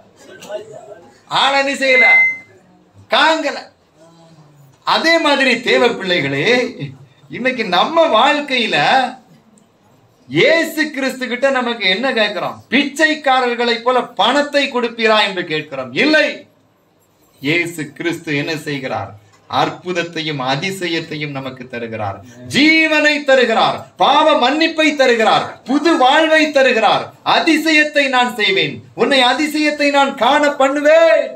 ஆனா என்ன செய்யல காங்கல அதே மாதிரி தேவ பிள்ளைகளே இன்னைக்கு நம்ம வாழ்க்கையில இயேசு கிறிஸ்து கிட்ட நமக்கு என்ன கேட்கிறோம் பிச்சைக்காரர்களைப் போல பணத்தை கொடுப்பீரா என்று கேட்கிறோம் இல்லை இயேசு கிறிஸ்து என்ன செய்கிறார் அற்புதத்தையும் அதிசயத்தையும் நமக்கு தருகிறார் ஜீவனை தருகிறார் பாவ மன்னிப்பை தருகிறார் புது வாழ்வை தருகிறார் அதிசயத்தை நான் செய்வேன் உன்னை அதிசயத்தை நான் காண பண்ணுவேன்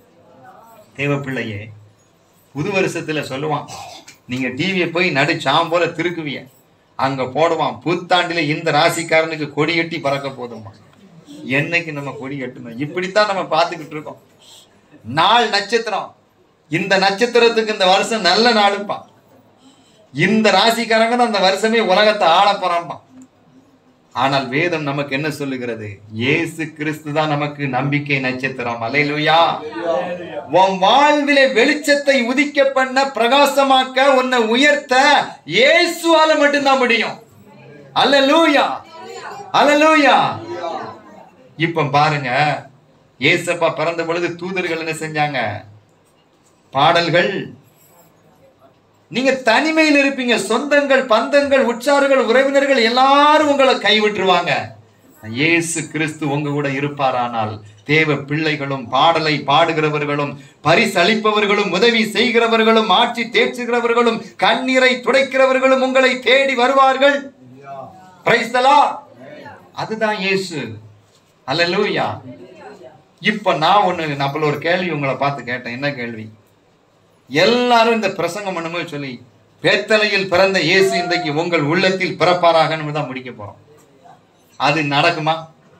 தேவ பிள்ளையே புது வருஷத்துல சொல்லுவான் நீங்க டிவியை போய் நடு சாம் போல திருக்குவிய அங்க போடுவான் புத்தாண்டில இந்த ராசிக்காரனுக்கு கொடி கட்டி பறக்க போதுமா என்னைக்கு நம்ம கொடி கட்டணும் இப்படித்தான் நம்ம பார்த்துக்கிட்டு இருக்கோம் நாள் நட்சத்திரம் இந்த நட்சத்திரத்துக்கு இந்த வருஷம் நல்ல நாளுப்பா இந்த ராசிக்காரங்க தான் அந்த வருஷமே உலகத்தை ஆள போறான்பா ஆனால் வேதம் நமக்கு என்ன சொல்லுகிறது இயேசு கிறிஸ்து தான் நமக்கு நம்பிக்கை நட்சத்திரம் அலையிலுயா உன் வாழ்விலே வெளிச்சத்தை உதிக்க பண்ண பிரகாசமாக்க உன்னை உயர்த்த இயேசுவால மட்டும்தான் முடியும் அல்லேலூயா அல்லேலூயா இப்ப பாருங்க ஏசப்பா பிறந்த பொழுது தூதர்கள் என்ன செஞ்சாங்க பாடல்கள் நீங்க தனிமையில் இருப்பீங்க சொந்தங்கள் பந்தங்கள் உற்சார்கள் உறவினர்கள் எல்லாரும் உங்களை கைவிட்டுருவாங்க இயேசு கிறிஸ்து உங்க கூட இருப்பாரானால் தேவ பிள்ளைகளும் பாடலை பாடுகிறவர்களும் பரிசளிப்பவர்களும் உதவி செய்கிறவர்களும் ஆட்சி தேற்றுகிறவர்களும் கண்ணீரை துடைக்கிறவர்களும் உங்களை தேடி வருவார்கள் Praise the Lord. அதுதான் இயேசு அல்லேலூயா இப்ப நான் ஒண்ணு நம்மள ஒரு கேள்வி உங்களை பார்த்து கேட்டேன் என்ன கேள்வி எல்லாரும் இந்த பிரசங்கம் பண்ணும்போது சொல்லி பேத்தலையில் பிறந்த இயேசு இன்றைக்கு உங்கள் உள்ளத்தில் பிறப்பாராகன்னு தான் முடிக்க போறோம் அது நடக்குமா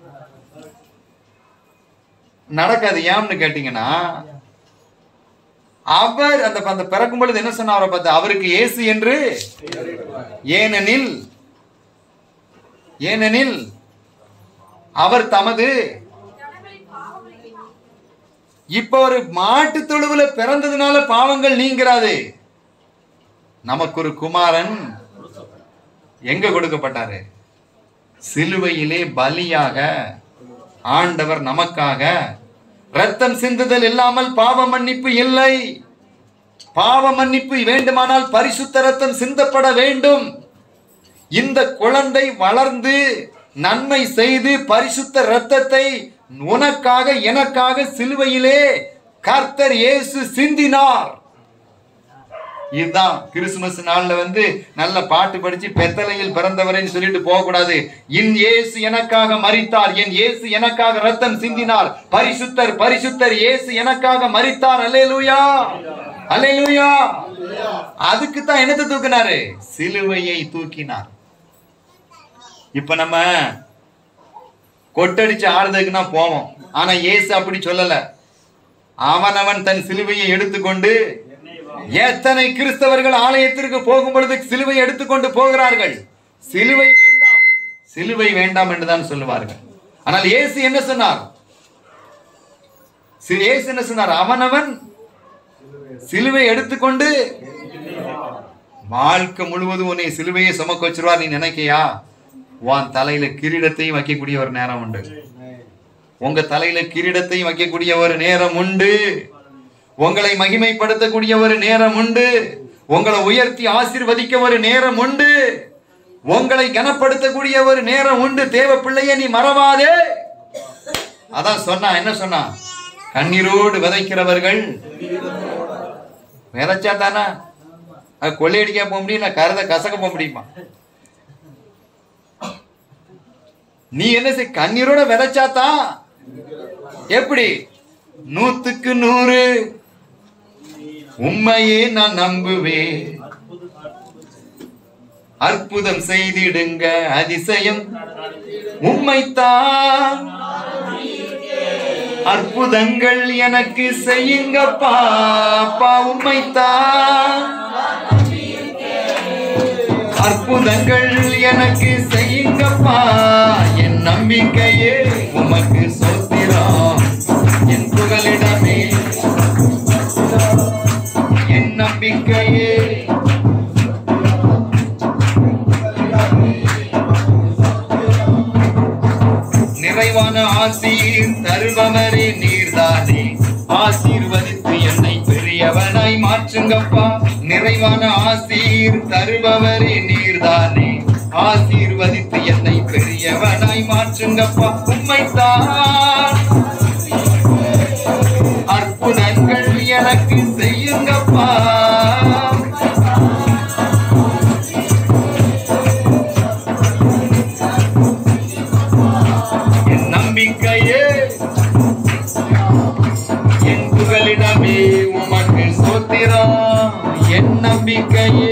நடக்காது ஏன்னு கேட்டீங்கன்னா அவர் அந்த அந்த பிறக்கும் பொழுது என்ன சொன்னார் அவரை பார்த்து அவருக்கு இயேசு என்று ஏனெனில் ஏனெனில் அவர் தமது இப்ப ஒரு மாட்டு தொழுவுல பிறந்ததுனால பாவங்கள் நீங்கிறாது நமக்கு ஒரு குமாரன் எங்க கொடுக்கப்பட்டாரு சிலுவையிலே பலியாக ஆண்டவர் நமக்காக ரத்தம் சிந்துதல் இல்லாமல் பாவ மன்னிப்பு இல்லை பாவ மன்னிப்பு வேண்டுமானால் பரிசுத்த ரத்தம் சிந்தப்பட வேண்டும் இந்த குழந்தை வளர்ந்து நன்மை செய்து பரிசுத்த இரத்தத்தை உனக்காக எனக்காக சிலுவையிலே கர்த்தர் இயேசு சிந்தினார் இதுதான் கிறிஸ்துமஸ் நாள்ல வந்து நல்ல பாட்டு படிச்சு பெத்தலையில் பிறந்தவரைன்னு சொல்லிட்டு போக கூடாது என் இயேசு எனக்காக மரித்தார் என் இயேசு எனக்காக ரத்தம் சிந்தினார் பரிசுத்தர் பரிசுத்தர் இயேசு எனக்காக மரித்தார் அல்லேலூயா அல்லேலூயா அதுக்கு தான் என்னத்தை தூக்கினாரு சிலுவையை தூக்கினார் இப்ப நம்ம கொட்டடிச்சு ஆடுறதுக்குன்னா போவோம் ஆனா இயேசு அப்படி சொல்லல அவனவன் தன் சிலுவையை எடுத்துக்கொண்டு எத்தனை கிறிஸ்தவர்கள் ஆலயத்திற்கு போகும் பொழுது சிலுவை எடுத்துக்கொண்டு போகிறார்கள் சிலுவை வேண்டாம் சிலுவை வேண்டாம் என்றுதான் சொல்லுவார்கள் ஆனால் இயேசு என்ன சொன்னார் சி- இயேசு என்ன சொன்னார் அவனவன் சிலுவை எடுத்துக்கொண்டு வாழ்க்கை முழுவதும் உன்னை சிலுவையை சுமக்க வச்சிருவார் நீ நினைக்கையா உன் தலையில கிரீடத்தையும் வைக்கக்கூடிய ஒரு நேரம் உண்டு உங்க தலையில கிரீடத்தையும் வைக்கக்கூடிய ஒரு நேரம் உண்டு உங்களை மகிமைப்படுத்தக்கூடிய ஒரு நேரம் உண்டு உங்களை உயர்த்தி ஆசீர்வதிக்க ஒரு நேரம் உண்டு உங்களை கனப்படுத்தக்கூடிய ஒரு நேரம் உண்டு தேவ பிள்ளையை நீ மறவாதே அதான் சொன்னா என்ன சொன்னா கண்ணீரோடு விதைக்கிறவர்கள் விதைச்சா தானே அது கொள்ளையடிக்க போக முடியும் நான் கருத கசக்க போக முடியுமா நீ என்ன செய் கண்ணீரோட விதைச்சாதான் எப்படி நூத்துக்கு நூறு உண்மையே நான் நம்புவேன் அற்புதம் செய்திடுங்க அதிசயம் உண்மைத்தான் அற்புதங்கள் எனக்கு செய்யுங்கப்பா அப்பா உண்மைத்தான் அற்புதங்கள் எனக்கு செய்யுங்கப்பா என் நம்பிக்கையே உமக்கு சோத்திரம் என் புகலிடமே என் நம்பிக்கையே நிறைவான ஆசீர் தருபவரே நீர்தானே ஆசீர்வதித்து என்னை பெரியவனாய் மாற்றுங்கப்பா நிறைவான ஆசீர் தருபவரே நீர்தானே ஆசீர்வதித்து என்னை பெரியவனாய் மாற்றுங்கப்பா உண்மைத்தான் அற்புதங்கள் எனக்கு செய்யுங்கப்பா என் நம்பிக்கையே என் புகலிடமே உமக்கு சோத்திரம் என் நம்பிக்கையே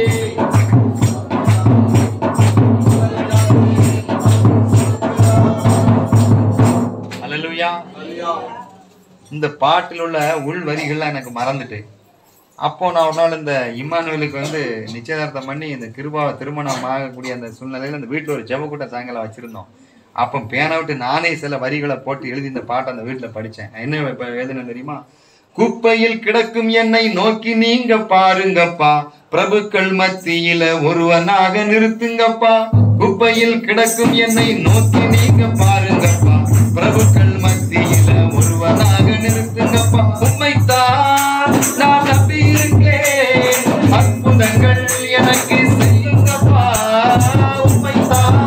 அல்லேலூயா இந்த பாட்டில் உள்ள உள் வரிகள்லாம் எனக்கு மறந்துட்டு அப்போ நான் ஒரு நாள் இந்த இம்மானுவேலுக்கு வந்து நிச்சயதார்த்தம் பண்ணி இந்த கிருபா திருமணம் ஆகக்கூடிய அந்த சூழ்நிலையில அந்த வீட்டில் ஒரு ஜெபக்கூட்ட சாயங்காலம் வச்சிருந்தோம் அப்போ பேனை விட்டு நானே சில வரிகளை போட்டு எழுதி இந்த பாட்டை அந்த வீட்டில் படித்தேன் என்ன இப்போ எழுதினேன் தெரியுமா குப்பையில் கிடக்கும் என்னை நோக்கி நீங்க பாருங்கப்பா பிரபுக்கள் மத்தியில ஒருவனாக நிறுத்துங்கப்பா குப்பையில் கிடக்கும் என்னை நோக்கி நீங்க பாருங்கப்பா பிரபுக்கள் மத்தியில ஒருவனாக நிறுத்துங்கப்பா உண்மைத்தான் நான் நம்பி இருக்கேன் அற்புதங்கள் எனக்கு செய்யுங்கப்பா உண்மைத்தான்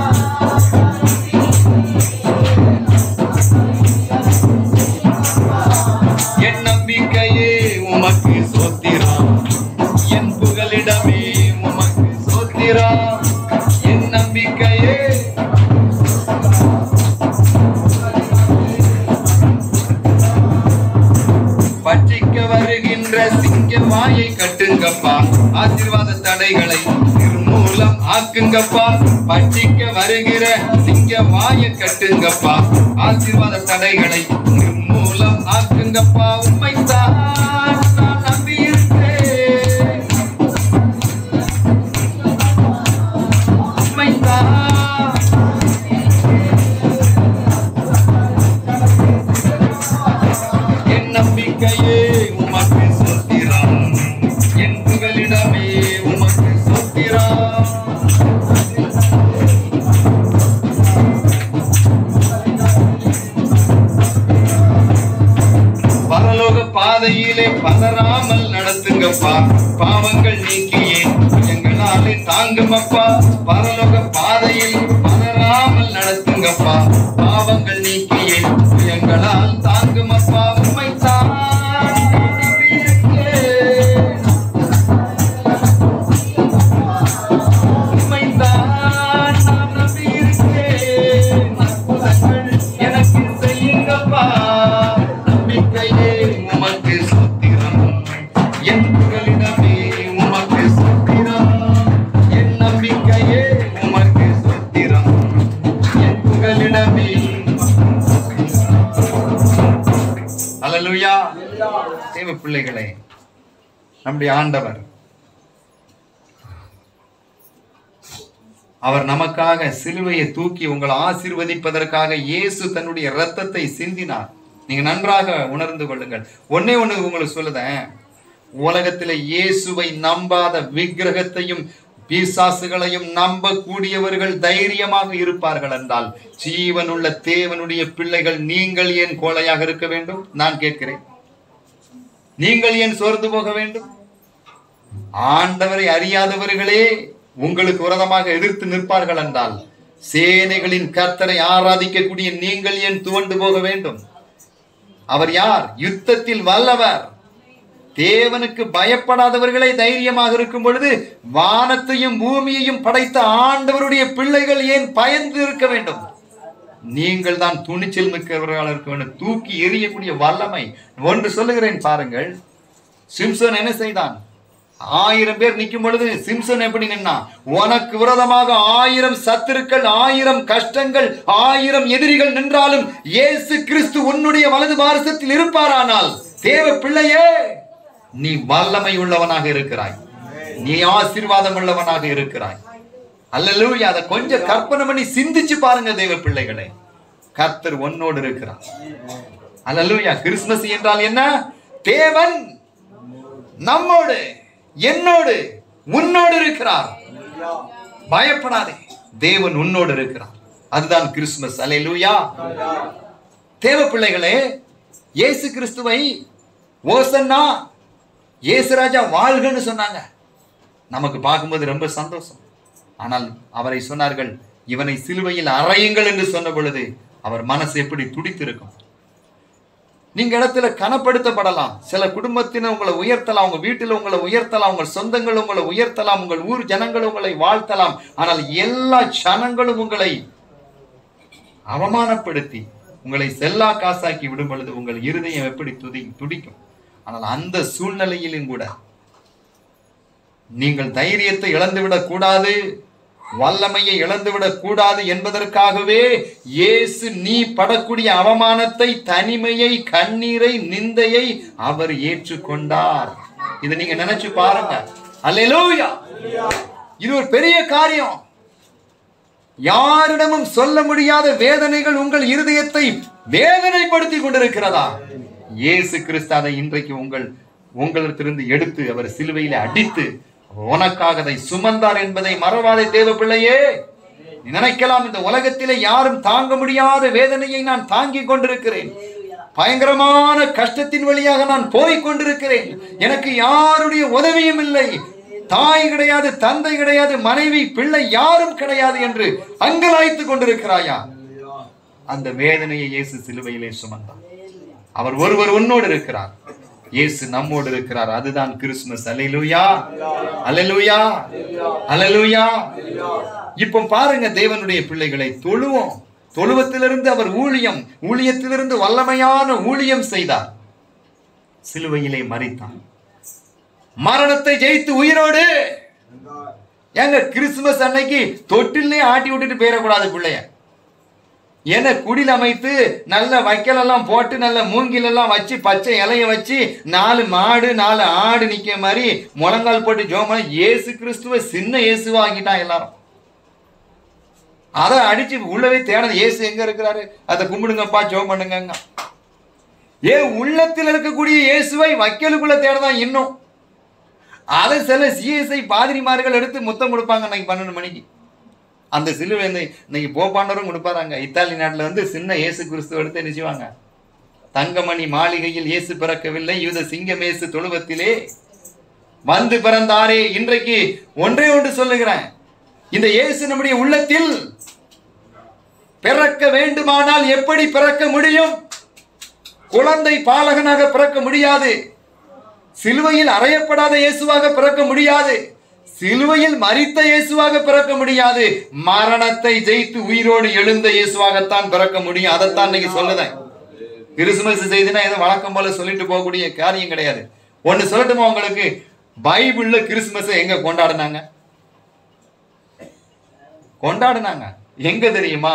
என் நம்பிக்கையே உமக்கு சோத்திரம் என் புகலிடமே உமக்கு சோத்திரம் என் நம்பிக்கையே பட்சிக்க வருகின்ற சிங்க வாயை கட்டுங்கப்பா ஆசீர்வாத தடைகளை நிர்மூலம் ஆக்குங்கப்பா பட்சிக்க வருகிற சிங்க வாயை கட்டுங்கப்பா ஆசீர்வாத தடைகளை நிர்மூலம் ஆக்குங்கப்பா உண்மைத்தான் நான் நம்பியிருக்கேன் உண்மைத்தான் என் நம்பிக்கையே உமக்கு சொத்திரம் என் புகலிடமே உமக்கு சொத்திரம் பரலோக பாதையிலே பதறாமல் நடத்துங்கப்பா பாவங்கள் நீக்கியே எங்களாலே தாங்குமப்பா பரலோக பாதையில் பதறாமல் நடத்துங்கப்பா பாவங்கள் நீக்கியே எங்களால் தாங்குமப்பா உண்மைத்தான் உண்மைத்தான் நான் நம்பியிருக்கேன். அற்புதங்கள் எனக்கு செய்யுங்கப்பா. நம்பிக்கையே உமக்கு சத்திரம். என் புகலிடமே உமக்கு சத்திரம். என் நம்பிக்கையே உமக்கு சத்திரம். என் புகலிடமே அல்லேலூயா தேவ பிள்ளைகளே நம்முடைய ஆண்டவர் அவர் நமக்காக சிலுவையை தூக்கி உங்களை ஆசீர்வதிப்பதற்காக இயேசு தன்னுடைய இரத்தத்தை சிந்தினார் நீங்க நன்றாக உணர்ந்து கொள்ளுங்கள் ஒண்ணே ஒண்ணு உங்களுக்கு சொல்லுதேன் உலகத்தில் இயேசுவை நம்பாத விக்கிரகத்தையும் பிசாசுகளையும் நம்பக்கூடியவர்கள் தைரியமாக இருப்பார்கள் என்றால் ஜீவனுள்ள தேவனுடைய பிள்ளைகள் நீங்கள் ஏன் கோழையாக இருக்க வேண்டும் நான் கேட்கிறேன் நீங்கள் ஏன் சோர்ந்து போக வேண்டும் ஆண்டவரை அறியாதவர்களே உங்களுக்கு விரதமாக எதிர்த்து நிற்பார்கள் என்றால் சேனைகளின் கர்த்தரை ஆராதிக்கக்கூடிய நீங்கள் ஏன் துவண்டு போக வேண்டும் அவர் யார் யுத்தத்தில் வல்லவர் தேவனுக்கு பயப்படாதவர்களே தைரியமாக இருக்கும் பொழுது வானத்தையும் பூமியையும் படைத்த ஆண்டவருடைய பிள்ளைகள் ஏன் பயந்து இருக்க வேண்டும் நீங்கள் தான் துணிச்சல் மிக்கவர்களாக இருக்க வேண்டும் தூக்கி எறியக்கூடிய வல்லமை ஒன்று சொல்லுகிறேன் பாருங்கள் சிம்சன் என்ன செய்தான் ஆயிரம் பேர் நிற்கும் பொழுது சிம்சன் எப்படி நின்னா உனக்கு விரோதமாக ஆயிரம் சத்துருக்கள் ஆயிரம் கஷ்டங்கள் ஆயிரம் எதிரிகள் நின்றாலும் இயேசு கிறிஸ்து உன்னுடைய வலது பாரசத்தில் இருப்பாரானால் தேவ பிள்ளையே நீ வல்லமை உள்ளவனாக இருக்கிறாய் நீ ஆசீர்வாதம் உள்ளவனாக இருக்கிறாய் அல்லலூயா அதை கொஞ்சம் கற்பனை பண்ணி சிந்திச்சு பாருங்க தேவ பிள்ளைகளே கர்த்தர் உன்னோடு இருக்கிறார் அல்லலூயா கிறிஸ்துமஸ் என்றால் என்ன தேவன் நம்மோடு என்னோடு உன்னோடு இருக்கிறார் பயப்படாதே தேவன் உன்னோடு இருக்கிறார் அதுதான் கிறிஸ்துமஸ் அல்லேலூயா தேவ பிள்ளைகளே இயேசு கிறிஸ்துவை ஓசன்னா இயேசு ராஜா வாழ்கன்னு சொன்னாங்க நமக்கு பார்க்கும்போது ரொம்ப சந்தோஷம் ஆனால் அவரை சொன்னார்கள் இவனை சிலுவையில் அறையுங்கள் என்று சொன்ன பொழுது அவர் மனசு எப்படி துடித்திருக்கும் நீங்க இடத்துல கனப்படுத்தப்படலாம் சில குடும்பத்தினர் உங்களை உயர்த்தலாம் உங்க வீட்டில் உங்களை உயர்த்தலாம் உங்கள் சொந்தங்கள் உங்களை உயர்த்தலாம் உங்கள் ஊர் ஜனங்கள் உங்களை வாழ்த்தலாம் ஆனால் எல்லா ஜனங்களும் உங்களை அவமானப்படுத்தி உங்களை செல்லா காசாக்கி விடும் பொழுது உங்கள் இருதயம் எப்படி துதி துடிக்கும் ஆனால் அந்த சூழ்நிலையிலும் கூட நீங்கள் தைரியத்தை இழந்துவிடக் கூடாது வல்லமையை இழந்துவிடக் கூடாது என்பதற்காகவே இயேசு நீ படக்கூடிய அவமானத்தை தனிமையை கண்ணீரை நிந்தையை அவர் ஏற்றுக்கொண்டார் இதை நீங்க நினைச்சு பாருங்க அல்லேலூயா இது ஒரு பெரிய காரியம் யாரிடமும் சொல்ல முடியாத வேதனைகள் உங்கள் இருதயத்தை வேதனைப்படுத்தி கொண்டிருக்கிறதா இயேசு கிறிஸ்து அதை இன்றைக்கு உங்கள் உங்களிடத்திலிருந்து எடுத்து அவர் சிலுவையில அடித்து உனக்காக அதை சுமந்தார் என்பதை மறவாதே தேவ பிள்ளையே நீ நினைக்கலாம் இந்த உலகத்திலே யாரும் தாங்க முடியாத வேதனையை நான் தாங்கிக் கொண்டிருக்கிறேன் பயங்கரமான கஷ்டத்தின் வழியாக நான் போய்க் கொண்டிருக்கிறேன் எனக்கு யாருடைய உதவியும் இல்லை தாய் கிடையாது தந்தை கிடையாது மனைவி பிள்ளை யாரும் கிடையாது என்று அங்கலாய்த்துக் கொண்டிருக்கிறாயா அந்த வேதனையை இயேசு சிலுவையிலே சுமந்தார் அவர் ஒருவர் உன்னோடு இருக்கிறார் இயேசு நம்மோடு இருக்கிறார் அதுதான் கிறிஸ்துமஸ் அல்லேலூயா அல்லேலூயா அல்லேலூயா இப்போ பாருங்க தேவனுடைய பிள்ளைகளை தொழுவோம் தொழுவத்திலிருந்து அவர் ஊழியம் ஊழியத்திலிருந்து வல்லமையான ஊழியம் செய்தார் சிலுவையிலே மறித்தார் மரணத்தை ஜெயித்து உயிரோடு ஏங்க கிறிஸ்துமஸ் அன்னைக்கு தொட்டிலே ஆட்டி விட்டுட்டு போயிடக்கூடாது பிள்ளைய என குடில் அமைத்து நல்ல வைக்கல் எல்லாம் போட்டு நல்ல மூங்கில் எல்லாம் வச்சு பச்சை இலைய வச்சு நாலு மாடு நாலு ஆடு நிக்க மாதிரி முழங்கால் போட்டு ஜோமன இயேசு கிறிஸ்துவ சின்ன இயேசுவா ஆக்கிட்டான் எல்லாரும் அதை அடிச்சு உள்ளவே தேடது இயேசு எங்க இருக்கிறாரு அதை கும்பிடுங்கப்பா ஜோம் பண்ணுங்க ஏன் உள்ளத்தில் இருக்கக்கூடிய இயேசுவை வைக்கலுக்குள்ள தேடதான் இன்னும் அதை சில சிஎஸ்ஐ பாதிரிமார்கள் எடுத்து முத்தம் கொடுப்பாங்க அன்னைக்கு பன்னெண்டு மணிக்கு அந்த சிலுவை இந்த இன்னைக்கு போப்பாண்டவரும் கொடுப்பாராங்க இத்தாலி நாட்டில் வந்து சின்ன இயேசு கிறிஸ்துவ எடுத்து நினைச்சுவாங்க தங்கமணி மாளிகையில் இயேசு பிறக்கவில்லை யூத சிங்கம் இயேசு தொழுவத்திலே வந்து பிறந்தாரே இன்றைக்கு ஒன்றே ஒன்று சொல்லுகிறேன் இந்த இயேசு நம்முடைய உள்ளத்தில் பிறக்க வேண்டுமானால் எப்படி பிறக்க முடியும் குழந்தை பாலகனாக பிறக்க முடியாது சிலுவையில் அறையப்படாத இயேசுவாக பிறக்க முடியாது சிலுவையில் மரித்த இயேசுவாக பிறக்க முடியாது மரணத்தை ஜெயித்து உயிரோடு எழுந்த இயேசுவாகத்தான் பிறக்க முடியும் அதைத்தான் இன்னைக்கு சொல்லுதேன் கிறிஸ்துமஸ் செய்தினா ஏதோ வழக்கம் போல சொல்லிட்டு போகக்கூடிய காரியம் கிடையாது ஒன்னு சொல்லட்டுமா உங்களுக்கு பைபிள்ல கிறிஸ்துமஸ் எங்க கொண்டாடினாங்க கொண்டாடினாங்க எங்க தெரியுமா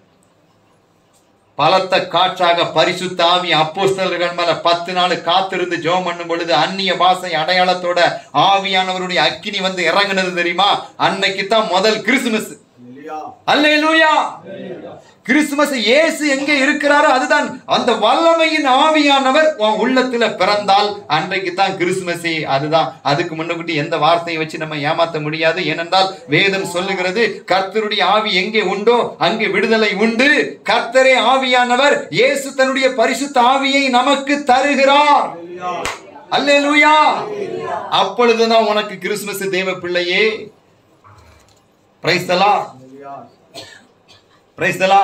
பலத்த காற்றாக பரிசுத்த ஆவி அப்போஸ்தலர்கள் மேல பத்து நாள் காத்திருந்து ஜெபம் பண்ணும் பொழுது அந்நிய பாசை அடையாளத்தோட ஆவியானவருடைய அக்கினி வந்து இறங்குனது தெரியுமா அன்னைக்கு தான் முதல் கிறிஸ்துமஸ் அல்லேலூயா கிறிஸ்துமஸ் இயேசு எங்கே இருக்கிறாரோ அதுதான் அந்த வல்லமையின் ஆவியானவர் உன் உள்ளத்துல பிறந்தால் அன்றைக்கு தான் கிறிஸ்துமஸ் அதுதான் அதுக்கு முன்னக்கூட்டி எந்த வார்த்தையை வச்சு நம்ம ஏமாத்த முடியாது ஏனென்றால் வேதம் சொல்லுகிறது கர்த்தருடைய ஆவி எங்கே உண்டோ அங்கே விடுதலை உண்டு கர்த்தரே ஆவியானவர் இயேசு தன்னுடைய பரிசுத்த ஆவியை நமக்கு தருகிறார் அல்லேலூயா அப்பொழுதுதான் உனக்கு கிறிஸ்துமஸ் தேவ பிள்ளையே பிரைஸ் தலா பிரைஸ் தலா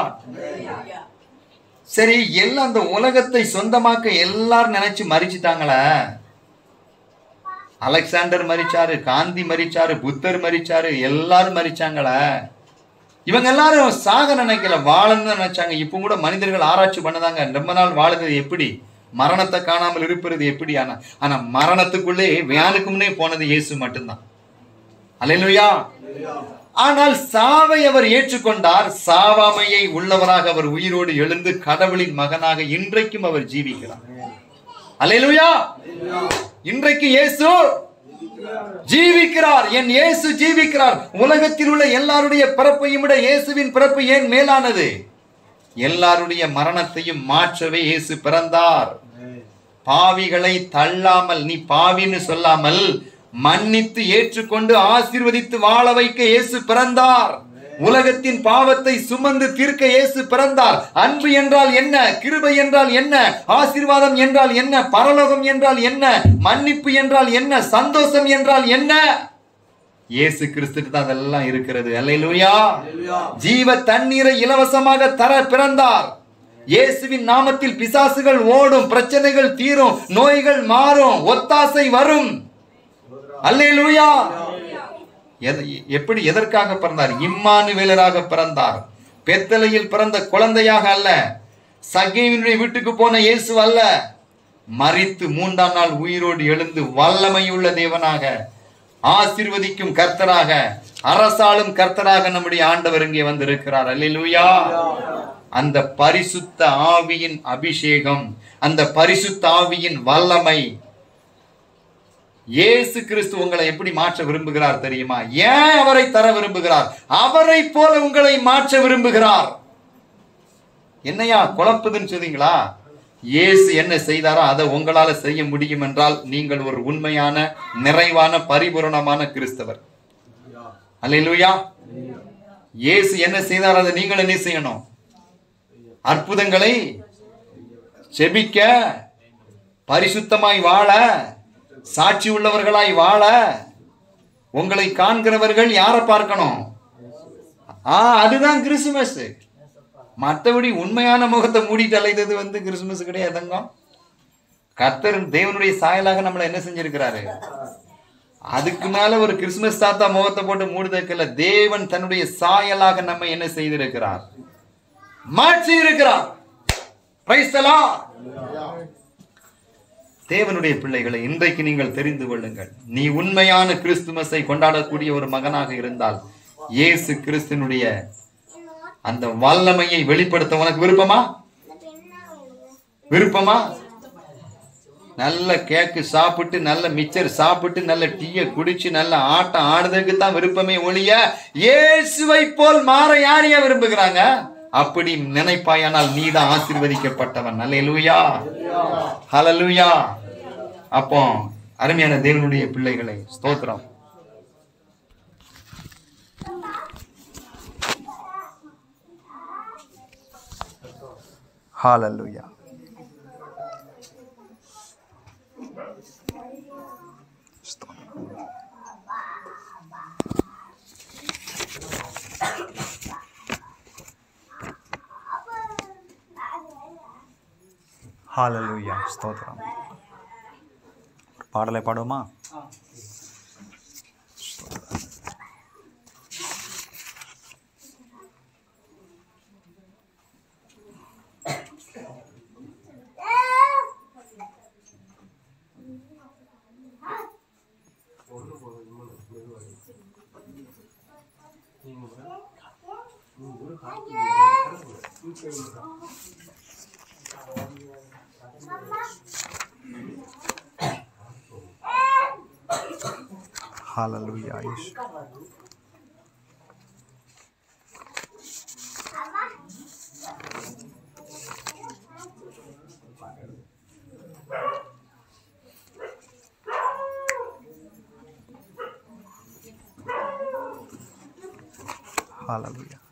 சரி எல்லாம் அந்த உலகத்தை சொந்தமாக்க எல்லாரும் நினைச்சு மறிச்சிட்டாங்களே அலெக்சாண்டர் மரிச்சாரு காந்தி மரிச்சாரு புத்தர் மரிச்சாரு எல்லாரும் மரிச்சாங்களே இவங்க எல்லாரும் சாக நினைக்கல வாழன்னு தான் நினைச்சாங்க இப்போ கூட மனிதர்கள் ஆராய்ச்சி பண்ணதாங்க ரொம்ப நாள் வாழுது எப்படி மரணத்தை காணாமல் இருப்பது எப்படி ஆனா ஆனா மரணத்துக்குள்ளே வேனுக்கு முன்னே போனது இயேசு மட்டும்தான் அல்லேலூயா ஆனால் சாவை அவர் ஏற்றுக்கொண்டார் சாவாமையை உள்ளவராக அவர் உயிரோடு எழுந்து கடவுளின் மகனாக இன்றைக்கும் அவர் ஜீவிக்கிறார் அல்லேலூயா இன்றைக்கு இயேசு ஜீவிக்கிறார் என் இயேசு ஜீவிக்கிறார் உலகத்தில் உள்ள எல்லாருடைய பிறப்பையும் விட இயேசுவின் பிறப்பு ஏன் மேலானது எல்லாருடைய மரணத்தையும் மாற்றவே இயேசு பிறந்தார் பாவிகளை தள்ளாமல் நீ பாவின்னு சொல்லாமல் மன்னித்து ஏற்றுக்கொண்டு ஆசீர்வதித்து வாழ வைக்க இயேசு பிறந்தார் உலகத்தின் பாவத்தை சுமந்து தீர்க்க இயேசு பிறந்தார் அன்பு என்றால் என்ன கிருபை என்றால் என்ன ஆசீர்வாதம் என்றால் என்ன பரலோகம் என்றால் என்ன மன்னிப்பு என்றால் என்ன சந்தோஷம் என்றால் என்ன இயேசு கிறிஸ்துக்கு தான் அதெல்லாம் இருக்கிறது அல்லேலூயா ஜீவ தண்ணீரை இலவசமாக தர பிறந்தார் இயேசுவின் நாமத்தில் பிசாசுகள் ஓடும் பிரச்சனைகள் தீரும் நோய்கள் மாறும் ஒத்தாசை வரும் அல்லேலூயா எத- எப்படி எதற்காக பிறந்தார் இம்மானுவேலராக பிறந்தார் பெத்தலையில் பிறந்த குழந்தையாக அல்ல சகேவினுடைய வீட்டுக்கு போன இயேசு அல்ல மரித்து மூன்றாம் நாள் உயிரோடு எழுந்து வல்லமையுள்ள தேவனாக ஆசீர்வதிக்கும் கர்த்தராக அரசாளும் கர்த்தராக நம்முடைய ஆண்டவர் இங்கே வந்திருக்கிறார் அல்லேலூயா அந்த பரிசுத்த ஆவியின் அபிஷேகம் அந்த பரிசுத்த ஆவியின் வல்லமை இயேசு கிறிஸ்து உங்களை எப்படி மாற்ற விரும்புகிறார் தெரியுமா ஏன் அவரை தர விரும்புகிறார் அவரை போல உங்களை மாற்ற விரும்புகிறார் என்னையா குழப்புதுன்னு சொன்னீங்களா இயேசு என்ன செய்தாரோ அதை உங்களால செய்ய முடியும் என்றால் நீங்கள் ஒரு உண்மையான நிறைவான பரிபூரணமான கிறிஸ்தவர் அல்லேலூயா இயேசு என்ன செய்தார் அதை நீங்கள் என்ன செய்யணும் அற்புதங்களை செபிக்க பரிசுத்தமாய் வாழ சாட்சி உள்ளவர்களாய் வாழ உங்களை காண்கிறவர்கள் யாரை பார்க்கணும் ஆ அதுதான் கிறிஸ்துமஸ் மற்றபடி உண்மையான முகத்தை மூடிட்டு அலைந்தது வந்து கிறிஸ்துமஸ் கிடையாதுங்க கர்த்தர் தேவனுடைய சாயலாக நம்மளை என்ன செஞ்சிருக்கிறாரு அதுக்கு மேல ஒரு கிறிஸ்துமஸ் தாத்தா முகத்தை போட்டு மூடுதற்கல்ல தேவன் தன்னுடைய சாயலாக நம்ம என்ன செய்திருக்கிறார் மாற்றி இருக்கிறார் Praise the Lord. தேவனுடைய பிள்ளைகளை இன்றைக்கு நீங்கள் தெரிந்து கொள்ளுங்கள் நீ உண்மையான கிறிஸ்துமஸை கொண்டாடக்கூடிய ஒரு மகனாக இருந்தால் இயேசு கிறிஸ்துனுடைய அந்த வல்லமையை வெளிப்படுத்த உனக்கு விருப்பமா விருப்பமா நல்ல கேக்கு சாப்பிட்டு நல்ல மிச்சர் சாப்பிட்டு நல்ல டீயை குடிச்சு நல்ல ஆட்டம் ஆடுறதுக்கு தான் விருப்பமே ஒழிய இயேசுவை போல் மாற யாரையா விரும்புகிறாங்க அப்படி நினைப்பாயானால் நீ தான் ஆசீர்வதிக்கப்பட்டவன் அல்லேலூயா ஹalleluya அப்போ அருமையான தேவனுடைய பிள்ளைகளை ஸ்தோத்திரம் ஹalleluya ஹalleluya ஸ்தோத்திரம் பாடலை பாடுவோமா ஹalleluya இயேசு ஹalleluya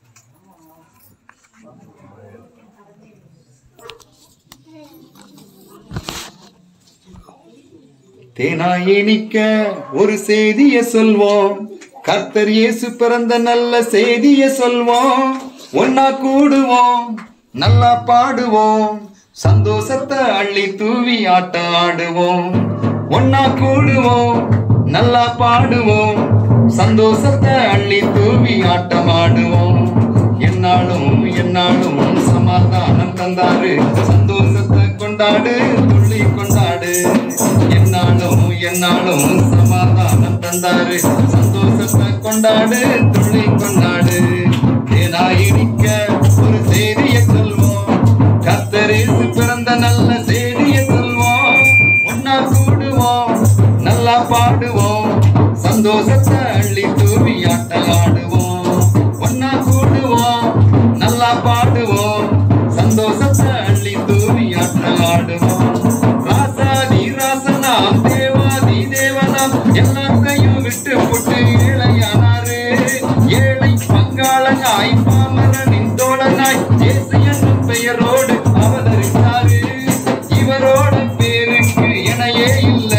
தேனாய் இனிக்க ஒரு செய்திய சொல்வோம் கர்த்தர் இயேசு பிறந்த நல்ல செய்திய சொல்வோம் ஒன்னா கூடுவோம் நல்லா பாடுவோம் சந்தோஷத்தை அள்ளி தூவி ஆட்டம் ஆடுவோம் ஒன்னா கூடுவோம் நல்லா பாடுவோம் சந்தோஷத்தை அள்ளி தூவி ஆட்டம் ஆடுவோம் என்னாலும் என்னாலும் சமாதானம் தந்தாரு சந்தோஷத்தை கொண்டாடு துள்ளி கொண்டாடு என்னாலும் என்னாலும் சமாதானம் தந்தாரு சந்தோஷத்தை கொண்டாடு துள்ளி கொண்டாடு ஏனாயிருக்க ஒரு செய்தியை சொல்வோம் கத்தரேசு பிறந்த நல்ல செய்தியை சொல்வோம் ஒன்னா கூடுவோம் நல்லா பாடுவோம் சந்தோஷத்தை அள்ளி தூவி ஆட்டம் ஆடுவோம் ஒன்னா கூடுவோம் நல்லா பாடுவோம் சந்தோஷத்தை அள்ளி தூவி ஆட்டம் ஆடுவோம் ராசாதி ராசனாம் தேவாதி தேவனாம் எல்லாத்தையும் விட்டு போட்டு ஏழையானாரு ஏழை பங்காளனாய் பாமரனின் தோழனாய் இயேசு என்னும் பெயரோடு அவதரித்தாரு இவரோட பேருக்கு இணையே இல்ல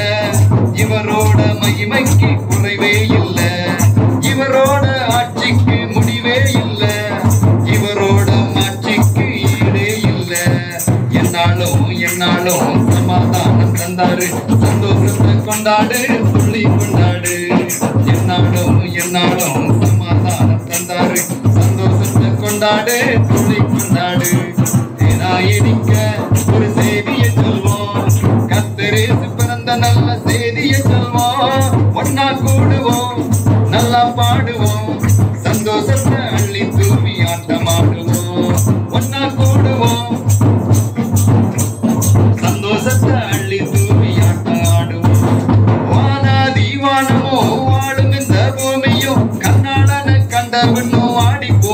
இவரோட மகிமைக்கு குறைவே இல்ல இவரோட ஆட்சிக்கு முடிவே இல்ல இவரோட மாட்சிக்கு ஈடே இல்ல என்னாலும் என்னாலும் சமாதானம் தந்தாரு சந்தோஷத்தை கொண்டாடு துள்ளி கொண்டாடு என்னாலும் என்னாலும் சமாதானம் தந்தாரு சந்தோஷத்தை கொண்டாடு துள்ளி கொண்டாடு தேனாயினிக்க ஒரு செய்தியை சொல்வோம் கத்தரேசு பிறந்த நல்ல செய்தியை சொல்வோம் ஒன்னா கூடுவோம் நல்லா பாடுவோம் சந்தோஷத்தை அள்ளி தூவி ஆட்டமாடுவோம் ஒன்னா கூடுவோம் சந்தோஷத்தை அள்ளி தூவி ஆட்டம் ஆடுவோம் வான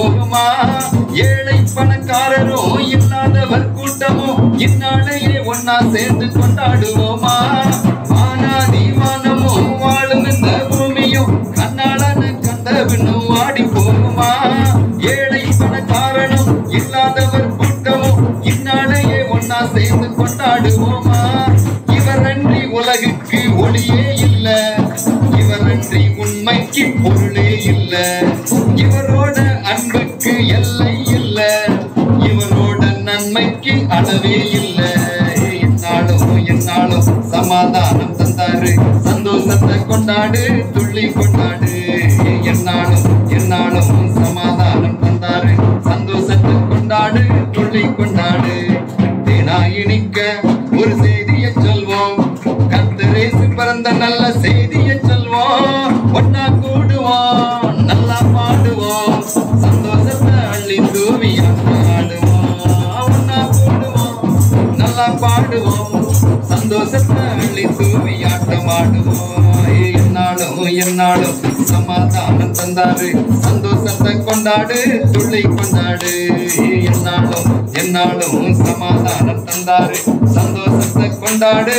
போகுமா ஏழை பணக்காரரோ இல்லாதவர் கூட்டமோ இந்நாளையே ஒன்னா சேர்ந்து கொண்டாடுவோமா ஆனாதி வானமோ வாழும் இந்த பூமியும் கண்ணாளன கண்டவனும் ஆடி போகுமா ஏழை பணக்காரனும் இல்லாதவர் கூட்டமும் இந்நாளையே ஒன்னா சேர்ந்து கொண்டாடுவோமா இவரன்றி உலகுக்கு ஒளியே இல்ல இவரன்றி உண்மைக்கு பொருளே இல்ல இவரோட அன்புக்கு எல்லை இல்ல இவரோட நன்மைக்கு அளவே இல்ல என்னாலும் என்னாலும் சமாதானம் தந்தாரு சந்தோஷத்தை கொண்டாடு துள்ளி கொண்டாடு என்னாலும் என்னாலும் சமாதானம் தந்தாரு சந்தோஷத்தை கொண்டாடு துள்ளி கொண்டாடு தேனாயினிக்க ஒரு செய்தியை சொல்வோம் கர்த்தரேசு பிறந்த நல்ல செய்தியை சொல்வோம் ஒன்னா கூடுவோம் நல்லா பாடுவோம் சந்தோஷத்தை அள்ளி தூவி ஆடுவோம் ஒன்னா கூடுவோம் நல்லா பாடுவோம் சந்தோஷத்தை அள்ளி தூவி ஆட்டம் ஆடுவோம் என்னாலும் என்னாலும் சமாதானம் தந்தாரு சந்தோஷத்தை கொண்டாடு துள்ளி கொண்டாடு என்னாலும் என்னாலும் சமாதானம் தந்தாரு சந்தோஷத்தை கொண்டாடு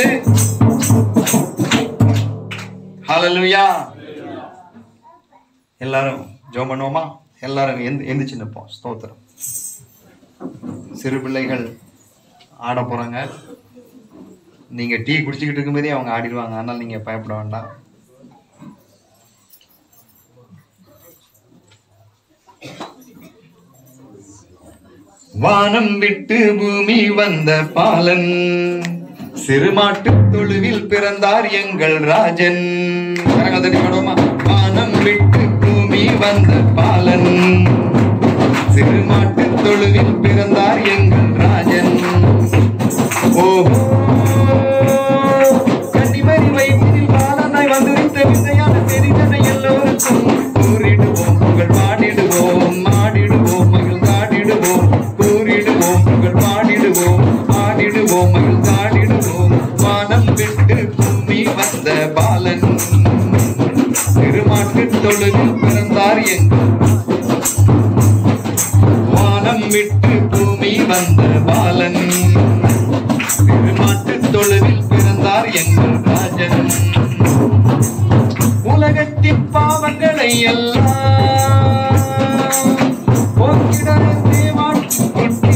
ஹalleluya எல்லாரும் ஜெபம் பண்ணுவோமா எல்லாரும் எந்த எந்திரிச்சு நிற்போம் ஸ்தோத்திரம் சிறு பிள்ளைகள் ஆட போறாங்க நீங்க டீ குடிச்சுக்கிட்டு இருக்கும்போதே அவங்க ஆடிடுவாங்க அதனால நீங்க பயப்பட வேண்டாம் வானம் விட்டு பூமி வந்த பாலன் சிறுமாட்டு தொழுவில் பிறந்தார் எங்கள் ராஜன் கரங்கள் தட்டி பாடுவோமா? வானம் விட்டு பூமி வந்த பாலன் சிறுமாட்டு தொழுவில் பிறந்தார் எங்கள் ராஜன் ஓஹோ கன்னிமரி வயிற்றில் பாலனாய் வந்துரித்த விந்தையான தெரிந்தனை எல்லோருக்கும் கூறிடுவோம் புகழ் பாடிடுவோம் ஆடிடுவோம் மகிழ்ந்தாடிடுவோம் கூறிடுவோம் புகழ் பாடிடுவோம் ஆடிடுவோம் மகிழ்ந்தாடிடுவோம் வானம் விட்டு பூமி வந்த பாலன் திருமாட்டு தொழுவில் பிறந்தார் எங்கள் வானம் விட்டு பூமி வந்த பாலன் திருமாட்டு தொழுவில் பிறந்தார் எங்கள் ராஜன் உலகத்தின் பாவங்களை எல்லாம் போக்கிட தேவாட்சி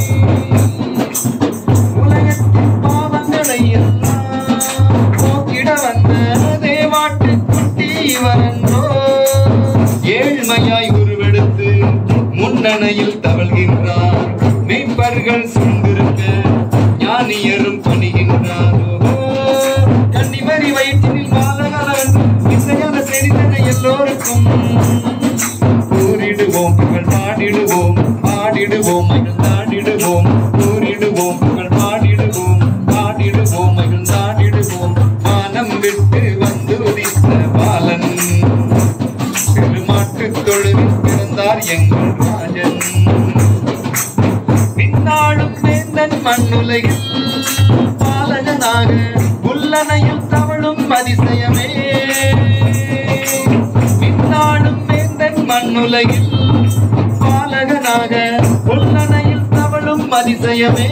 உலகத்தின் பாவங்களை எல்லாம் போக்கிட வந்த தேவாட்டு குட்டி இவரன்றோ ஏழ்மையாய் உருவெடுத்து முன்னணையில் தவழ்கின்றார் மெய்ப்பர்கள் சூழ்ந்திருக்க ஞானியரும் பணிகின்றார் ஓஹோ, கன்னிமரி வயிற்றில் பாலகரன் இசையான செறிந்தனை எல்லோருக்கும் கூறிடுவோம் புகழ் பாடிடுவோம் பாடிடுவோம் மகிழ்ந்தாடிடுவோம் கூறிடுவோம் புகழ் பாடிடுவோம் பாடிடுவோம் மகிழ்ந்தாடிடுவோம் வானம் விட்டு வந்து உதித்த பாலன் பெருமாட்டு தொழுவில் பிறந்தார் எங்கள் ராஜன் பின்னாளும் வேந்தன் மண்ணுலகில் பாலகனாக புல்லனையில் தவழும் அதிசயமே பின்னாளும் வேந்தன் மண்ணுலகில் பாலகனாக புல்லனையில் தவழும் அதிசயமே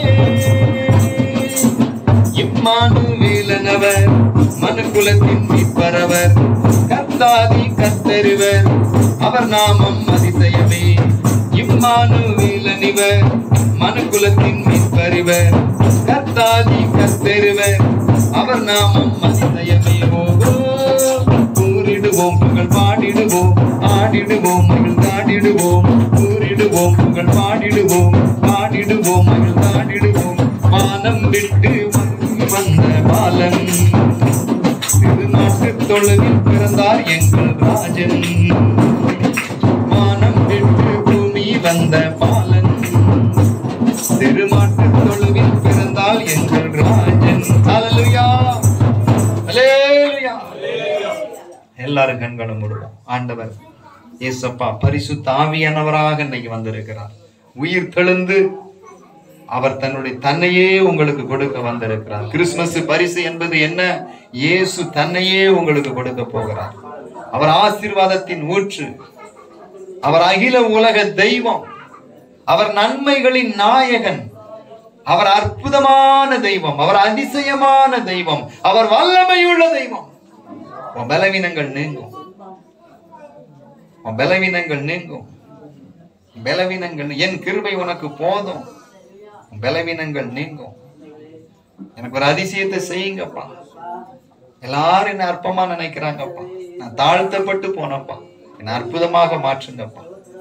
இம்மானு வேலனவர் மனுக்குலத்தின் மீட்பரவர் கர்த்தாதி கத்தருவர் அவர் நாமம் அதிசயமே இம்மானு வேலனிவர் மனுக்குலத்தின் மீட்பறிவர் கர்த்தாதி கத்தருவர் அவர் நாமம் அதிசயமே ஓகோ கூறிடுவோம் புகழ் பாடிடுவோம் ஆடிடுவோம் மகிழ்ந்தாடிடுவோம் கூறிடுவோம் புகழ் பாடிடுவோம் பாடிடுவோம் மகிழ்ந்தாடிடுவோம் வானம் விட்டு வந்த பாலன் திருநாட்டு தொழுவில் பிறந்தார் எங்கள் ராஜன் வானம் விட்டு பூமி வந்த பாலன் திருமாட்டு தொழுவில் பிறந்தால் எங்கள் ராஜன் ஹalleluya ஹalleluya எல்லாரும் கண்களும் மூடுவோம் ஆண்டவர் ஏசப்பா பரிசுத்த ஆவியானவராக இன்னைக்கு வந்திருக்கிறார் உயிர் தெழுந்து அவர் தன்னுடைய தன்னையே உங்களுக்கு கொடுக்க வந்திருக்கிறார் கிறிஸ்துமஸ் பரிசு என்பது என்ன இயேசு தன்னையே உங்களுக்கு கொடுக்க போகிறார் அவர் ஆசீர்வாதத்தின் ஊற்று அவர் அகில உலக தெய்வம் அவர் நன்மைகளின் நாயகன் அவர் அற்புதமான தெய்வம் அவர் அதிசயமான தெய்வம் அவர் வல்லமையுள்ள தெய்வம் உன் பலவீனங்கள் நீங்கும் உன் பலவீனங்கள் நீங்கும் பலவீனங்கள் என் கிருபை உனக்கு போதும் உன் பலவீனங்கள் நீங்கும் எனக்கு ஒரு அதிசயத்தை செய்யுங்கப்பா எல்லாரும் என்ன அற்பமா நினைக்கிறாங்கப்பா நான் தாழ்த்தப்பட்டு போனப்பா என்ன அற்புதமாக மாற்றுங்கப்பா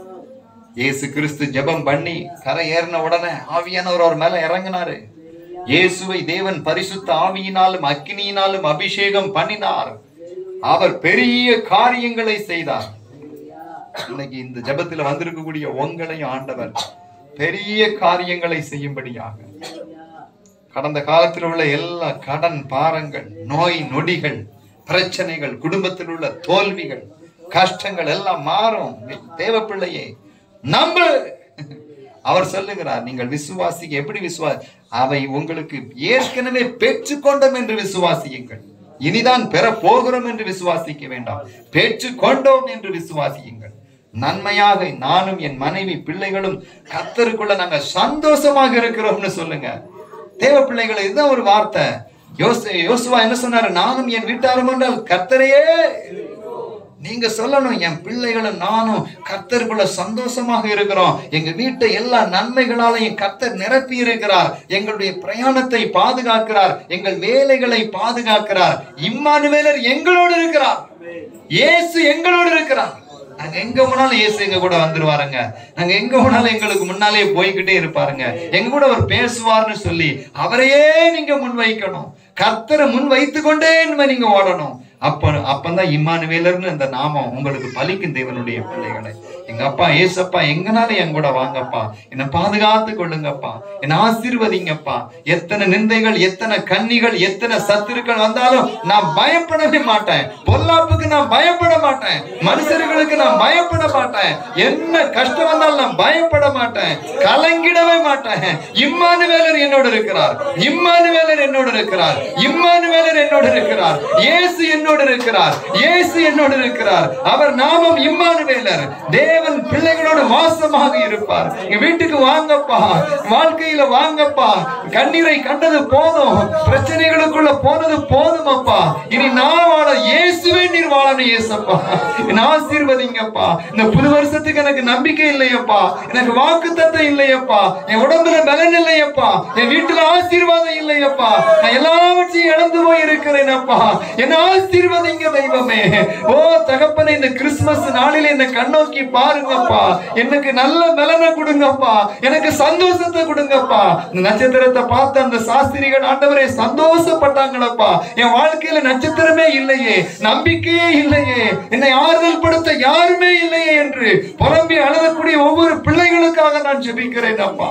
இயேசு கிறிஸ்து ஜெபம் பண்ணி கரை ஏறின உடனே ஆவியானவர் அவர் மேல இறங்கினாரு இயேசுவை தேவன் பரிசுத்த ஆவியினாலும் அக்கினியினாலும் அபிஷேகம் பண்ணினார் அவர் பெரிய காரியங்களை செய்தார் இன்னைக்கு இந்த ஜெபத்துல வந்திருக்கக்கூடிய உங்களையும் ஆண்டவர் பெரிய காரியங்களை செய்யும்படியாக கடந்த காலத்தில் உள்ள எல்லா கடன் பாரங்கள் நோய் நொடிகள் பிரச்சனைகள் குடும்பத்தில் உள்ள தோல்விகள் கஷ்டங்கள் எல்லாம் மாறும் தேவ பிள்ளையே நம்பு அவர் சொல்லுகிறார் நீங்கள் விசுவாசிக்க எப்படி விசுவா அவை உங்களுக்கு ஏற்கனவே பெற்றுக்கொண்டோம் என்று விசுவாசியுங்கள் இனிதான் பெற போகிறோம் என்று விசுவாசிக்க வேண்டாம் பெற்றுக்கொண்டோம் என்று விசுவாசியுங்கள் நன்மையாக நானும் என் மனைவி பிள்ளைகளும் கத்தருக்குள்ள நாங்க சந்தோஷமாக இருக்கிறோம்னு சொல்லுங்க தேவ பிள்ளைகளை இதுதான் ஒரு வார்த்தை யோசு யோசுவா என்ன சொன்னாரு நானும் என் வீட்டாரும் என்றால் கர்த்தரையே நீங்க சொல்லணும் என் பிள்ளைகளும் நானும் கர்த்தருக்குள்ள சந்தோஷமாக இருக்கிறோம் எங்க வீட்டை எல்லா நன்மைகளாலையும் கர்த்தர் நிரப்பி இருக்கிறார் எங்களுடைய பிரயாணத்தை பாதுகாக்கிறார் எங்கள் வேலைகளை பாதுகாக்கிறார் இம்மானுவேலர் எங்களோடு இருக்கிறார் இயேசு எங்களோடு இருக்கிறார் நாங்க எங்க போனாலும் இயேசு எங்க கூட வந்துருவாருங்க நாங்க எங்க போனாலும் எங்களுக்கு முன்னாலே போய்கிட்டே இருப்பாருங்க எங்க கூட அவர் பேசுவார்னு சொல்லி அவரையே நீங்க முன் வைக்கணும் கர்த்தரை முன் வைத்து கொண்டே இனிமே நீங்க ஓடணும் அப்ப அப்பதான் இம்மானுவேலர்னு அந்த நாமம் உங்களுக்கு பலிக்கும் தேவனுடைய பிள்ளைகளை எங்க அப்பா ஏசப்பா எங்கனாலும் என் கூட வாங்கப்பா என்னை பாதுகாத்து கொள்ளுங்கப்பா என்னை ஆசீர்வதிங்கப்பா எத்தனை நிந்தைகள் எத்தனை கன்னிகள் எத்தனை சத்துருக்கள் வந்தாலும் நான் பயப்படவே மாட்டேன் பொல்லாப்புக்கு நான் பயப்பட மாட்டேன் மனுஷர்களுக்கு நான் பயப்பட மாட்டேன் என்ன கஷ்டம் வந்தாலும் நான் பயப்பட மாட்டேன் கலங்கிடவே மாட்டேன் இம்மானுவேலர் என்னோடு இருக்கிறார் இம்மானுவேலர் என்னோடு இருக்கிறார் இம்மானுவேலர் என்னோடு இருக்கிறார் இயேசு என்னோடு இருக்கிறார் இயேசு என்னோடு இருக்கிறார் அவர் நாமம் இம்மானுவேலர் தேவன் பிள்ளைகளோடு வாசமாக இருப்பார் எங்க வீட்டுக்கு வாங்கப்பா வாழ்க்கையில வாங்கப்பா கண்ணீரை கண்டது போதும் பிரச்சனைகளுக்குள்ள போனது போதும் அப்பா இனி நான் வாழ இயேசுவே நீர் வாழணும் இயேசப்பா என்ன ஆசீர்வதிங்கப்பா இந்த புது வருஷத்துக்கு எனக்கு நம்பிக்கை இல்லையப்பா எனக்கு வாக்கு தத்தம் இல்லையப்பா என் உடம்புல பலன் இல்லையப்பா என் வீட்டுல ஆசீர்வாதம் இல்லையப்பா நான் எல்லாவற்றையும் இழந்து போய் இருக்கிறேனப்பா என்ன ஆசீர்வதிங்க தெய்வமே ஓ தகப்பனே இந்த கிறிஸ்துமஸ் நாளில என்ன கண்ணோக்கி பாருங்கப்பா எனக்கு நல்ல பலனை கொடுங்கப்பா எனக்கு சந்தோஷத்தை கொடுங்கப்பா இந்த நட்சத்திரத்தை பார்த்து அந்த சாஸ்திரிகள் ஆண்டவரே சந்தோஷப்பட்டாங்களப்பா என் வாழ்க்கையில நட்சத்திரமே இல்லையே நம்பிக்கையே இல்லையே என்னை ஆறுதல் படுத்த யாருமே இல்லையே என்று புலம்பி அழுதக்கூடிய ஒவ்வொரு பிள்ளைகளுக்காக நான் ஜெபிக்கிறேன் அப்பா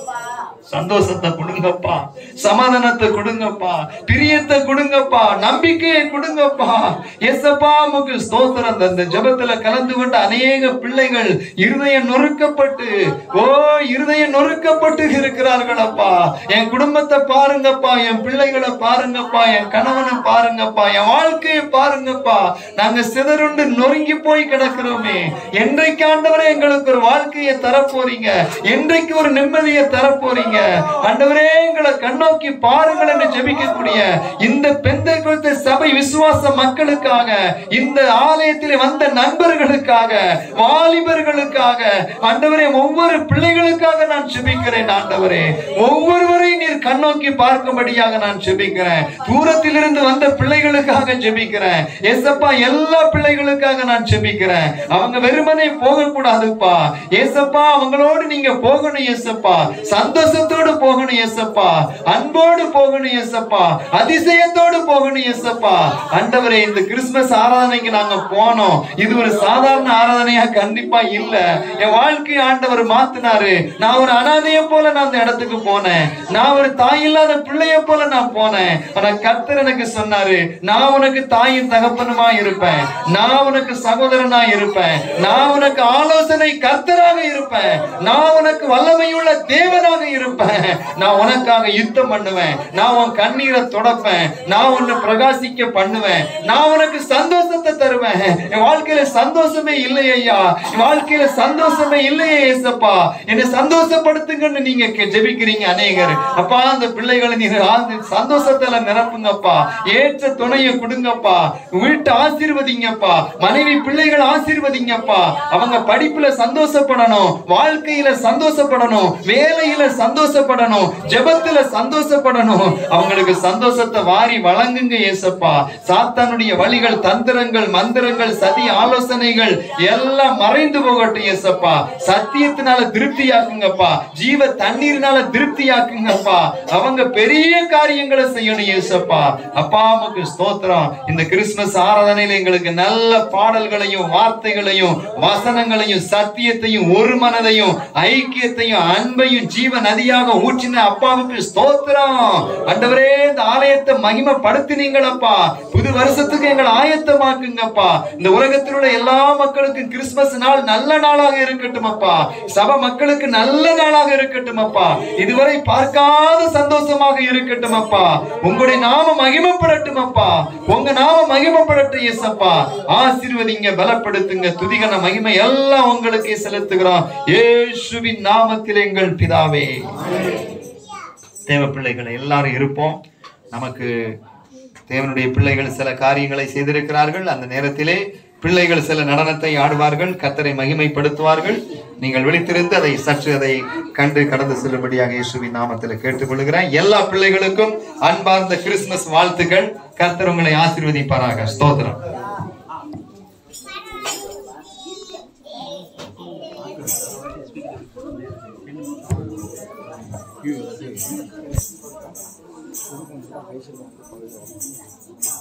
சந்தோஷத்தை கொடுங்கப்பா சமாதானத்தை கொடுங்கப்பா பிரியத்தை கொடுங்கப்பா நம்பிக்கையை கொடுங்கப்பா எசப்பா உமக்கு ஸ்தோத்திரம் அந்த- அந்த ஜெபத்துல கலந்து கொண்ட அநேக பிள்ளைகள் இருதயம் நொறுக்கப்பட்டு ஓ இருதயம் நொறுக்கப்பட்டு இருக்கிறார்கள் அப்பா என் குடும்பத்தை பாருங்கப்பா என் பிள்ளைகளை பாருங்கப்பா என் கணவனை பாருங்கப்பா என் வாழ்க்கையை பாருங்கப்பா நாங்க சிதறுண்டு நொறுங்கி போய் கிடக்கிறோமே என்றைக்கு ஆண்டவரே எங்களுக்கு ஒரு வாழ்க்கையை தரப்போறீங்க என்றைக்கு ஒரு நிம்மதியை தரப்போறீங்க ஆண்டவரே எங்களை கண்ணோக்கி பாருங்கள் என்று ஜெபிக்கக்கூடிய இந்த பெந்தை குறித்த சபை விசுவாச மக்களுக்காக இந்த ஆலயத்தில் வந்த நண்பர்களுக்காக வாலிபர்களுக்காக ஆண்டவரே ஒவ்வொரு பிள்ளைகளுக்காக நான் ஜெபிக்கிறேன் ஆண்டவரே ஒவ்வொருவரையும் நீர் கண்ணோக்கி பார்க்கும்படியாக நான் ஜெபிக்கிறேன் தூரத்திலிருந்து வந்த பிள்ளைகளுக்காக ஜெபிக்கிறேன் ஏசப்பா எல்லா பிள்ளைகளுக்காக நான் ஜெபிக்கிறேன் அவங்க வெறுமனே போக கூடாதுப்பா ஏசப்பா அவங்களோடு நீங்க போகணும் ஏசப்பா சந்தோஷத்தோடு போகணும் ஏசப்பா அன்போடு போகணும் ஏசப்பா அதிசயத்தோடு போகணும் ஏசப்பா ஆண்டவரே இந்த கிறிஸ்துமஸ் ஆராதனைக்கு நாங்க போனோம் இது ஒரு சாதாரண ஆராதனையா கண்டிப்பா இல்ல என் வாழ்க்கையை ஆண்டவர் மாத்தினாரு நான் ஒரு அனாதைய போல நான் அந்த இடத்துக்கு போனேன் நான் ஒரு தாய் இல்லாத பிள்ளைய போல நான் போனேன் ஆனா கர்த்தர் எனக்கு சொன்னாரு நான் உனக்கு தாயின் தகப்பனுமா இருப்பேன் நான் உனக்கு சகோதரனா இருப்பேன் நான் உனக்கு ஆலோசனை கர்த்தராக இருப்பேன் நான் உனக்கு வல்லமையுள்ள தேவனாக இருப்பேன் நான் உனக்காக யுத்தம் பண்ணுவேன் நான் உன் கண்ணீரை தொடப்பேன் நான் உன்னை பிரகாசிக்க பண்ணுவேன் நான் உனக்கு சந்தோஷத்தை தருவேன் என் வாழ்க்கையில சந்தோஷமே இல்லை ஐயா என் வாழ்க்கையில சந்தோஷமே இல்லையே ஏசப்பா என்னை சந்தோஷப்படுத்துங்கன்னு நீங்க கே- ஜெபிக்கிறீங்க அநேகர் அப்பா அந்த பிள்ளைகளை நீங்க ஆ- சந்தோஷத்துல நிரப்புங்கப்பா ஏற்ற துணையை கொடுங்கப்பா வீட்டை ஆசீர்வதிங்கப்பா மனைவி பிள்ளைகள் ஆசீர்வதிங்கப்பா அவங்க படிப்புல சந்தோஷப்படணும் வாழ்க்கையில சந்தோஷப்படணும் வேலையில சந்தோஷப்படணும் ஜெபத்துல சந்தோஷப்படணும் அவங்களுக்கு சந்தோஷத்தை வாரி வழங்குங்க ஏசப்பா சாத்தானுடைய வழிகள் தந்திரங்கள் மந்திரங்கள் சதி ஆலோசனைகள் எல்லாம் மறைந்து போகட்டும் ஏசப்பா சத்தியத்தினால திருப்தியாக்குங்கப்பா ஜீவ தண்ணீர்னால திருப்தியாக்குங்கப்பா அவங்க பெரிய காரியங்களை செய்யணும் ஏசப்பா அப்பா உமக்கு ஸ்தோத்திரம் இந்த கிறிஸ்துமஸ் ஆராதனையில எங்களுக்கு நல்ல பாடல்களையும் வார்த்தைகளையும் வசனங்களையும் சத்தியத்தையும் ஒரு மனதையும் ஐக்கியத்தையும் அன்பையும் ஜீவ நதியாக ஊற்றின அப்பாவுக்கு ஸ்தோத்திரம் ஆண்டவரே இந்த ஆலயத்தை மகிமைப்படுத்தினீங்களப்பா புது வருஷத்துக்கு எங்களை ஆயத்தமாக்குங்கப்பா இந்த உலகத்தில் உள்ள எல்லா மக்களுக்கும் கிறிஸ்துமஸ் நாள் நல்ல நாளாக இருக்கட்டும் அப்பா சபை மக்களுக்கு நல்ல நாளாக இருக்கட்டும் அப்பா இதுவரை பார்க்காத சந்தோஷமாக இருக்கட்டும் அப்பா உங்களுடைய நாம மகிமைப்படட்டும் அப்பா உங்க நாம மகிமைப்படட்டும் இயேசப்பா ஆசீர்வதிங்க பலப்படுத்துங்க துதிகன மகிமை எல்லாம் உங்களுக்கு செலுத்துகிறோம் இயேசுவின் நாமத்தில் எங்கள் பிதாவே தேவ பிள்ளைகள் எல்லாரும் இருப்போம் நமக்கு தேவனுடைய பிள்ளைகள் சில காரியங்களை செய்திருக்கிறார்கள் அந்த நேரத்திலே பிள்ளைகள் சில நடனத்தை ஆடுவார்கள் கத்தரை மகிமைப்படுத்துவார்கள் நீங்கள் விழித்திருந்து அதை சற்று அதை கண்டு கடந்து செல்லும்படியாக இயேசுவின் நாமத்தில் கேட்டுக்கொள்கிறேன் எல்லா பிள்ளைகளுக்கும் அன்பார்ந்த கிறிஸ்துமஸ் வாழ்த்துக்கள் கர்த்தர் உங்களை ஆசீர்வதிப்பாராக ஸ்தோத்திரம் Thank you.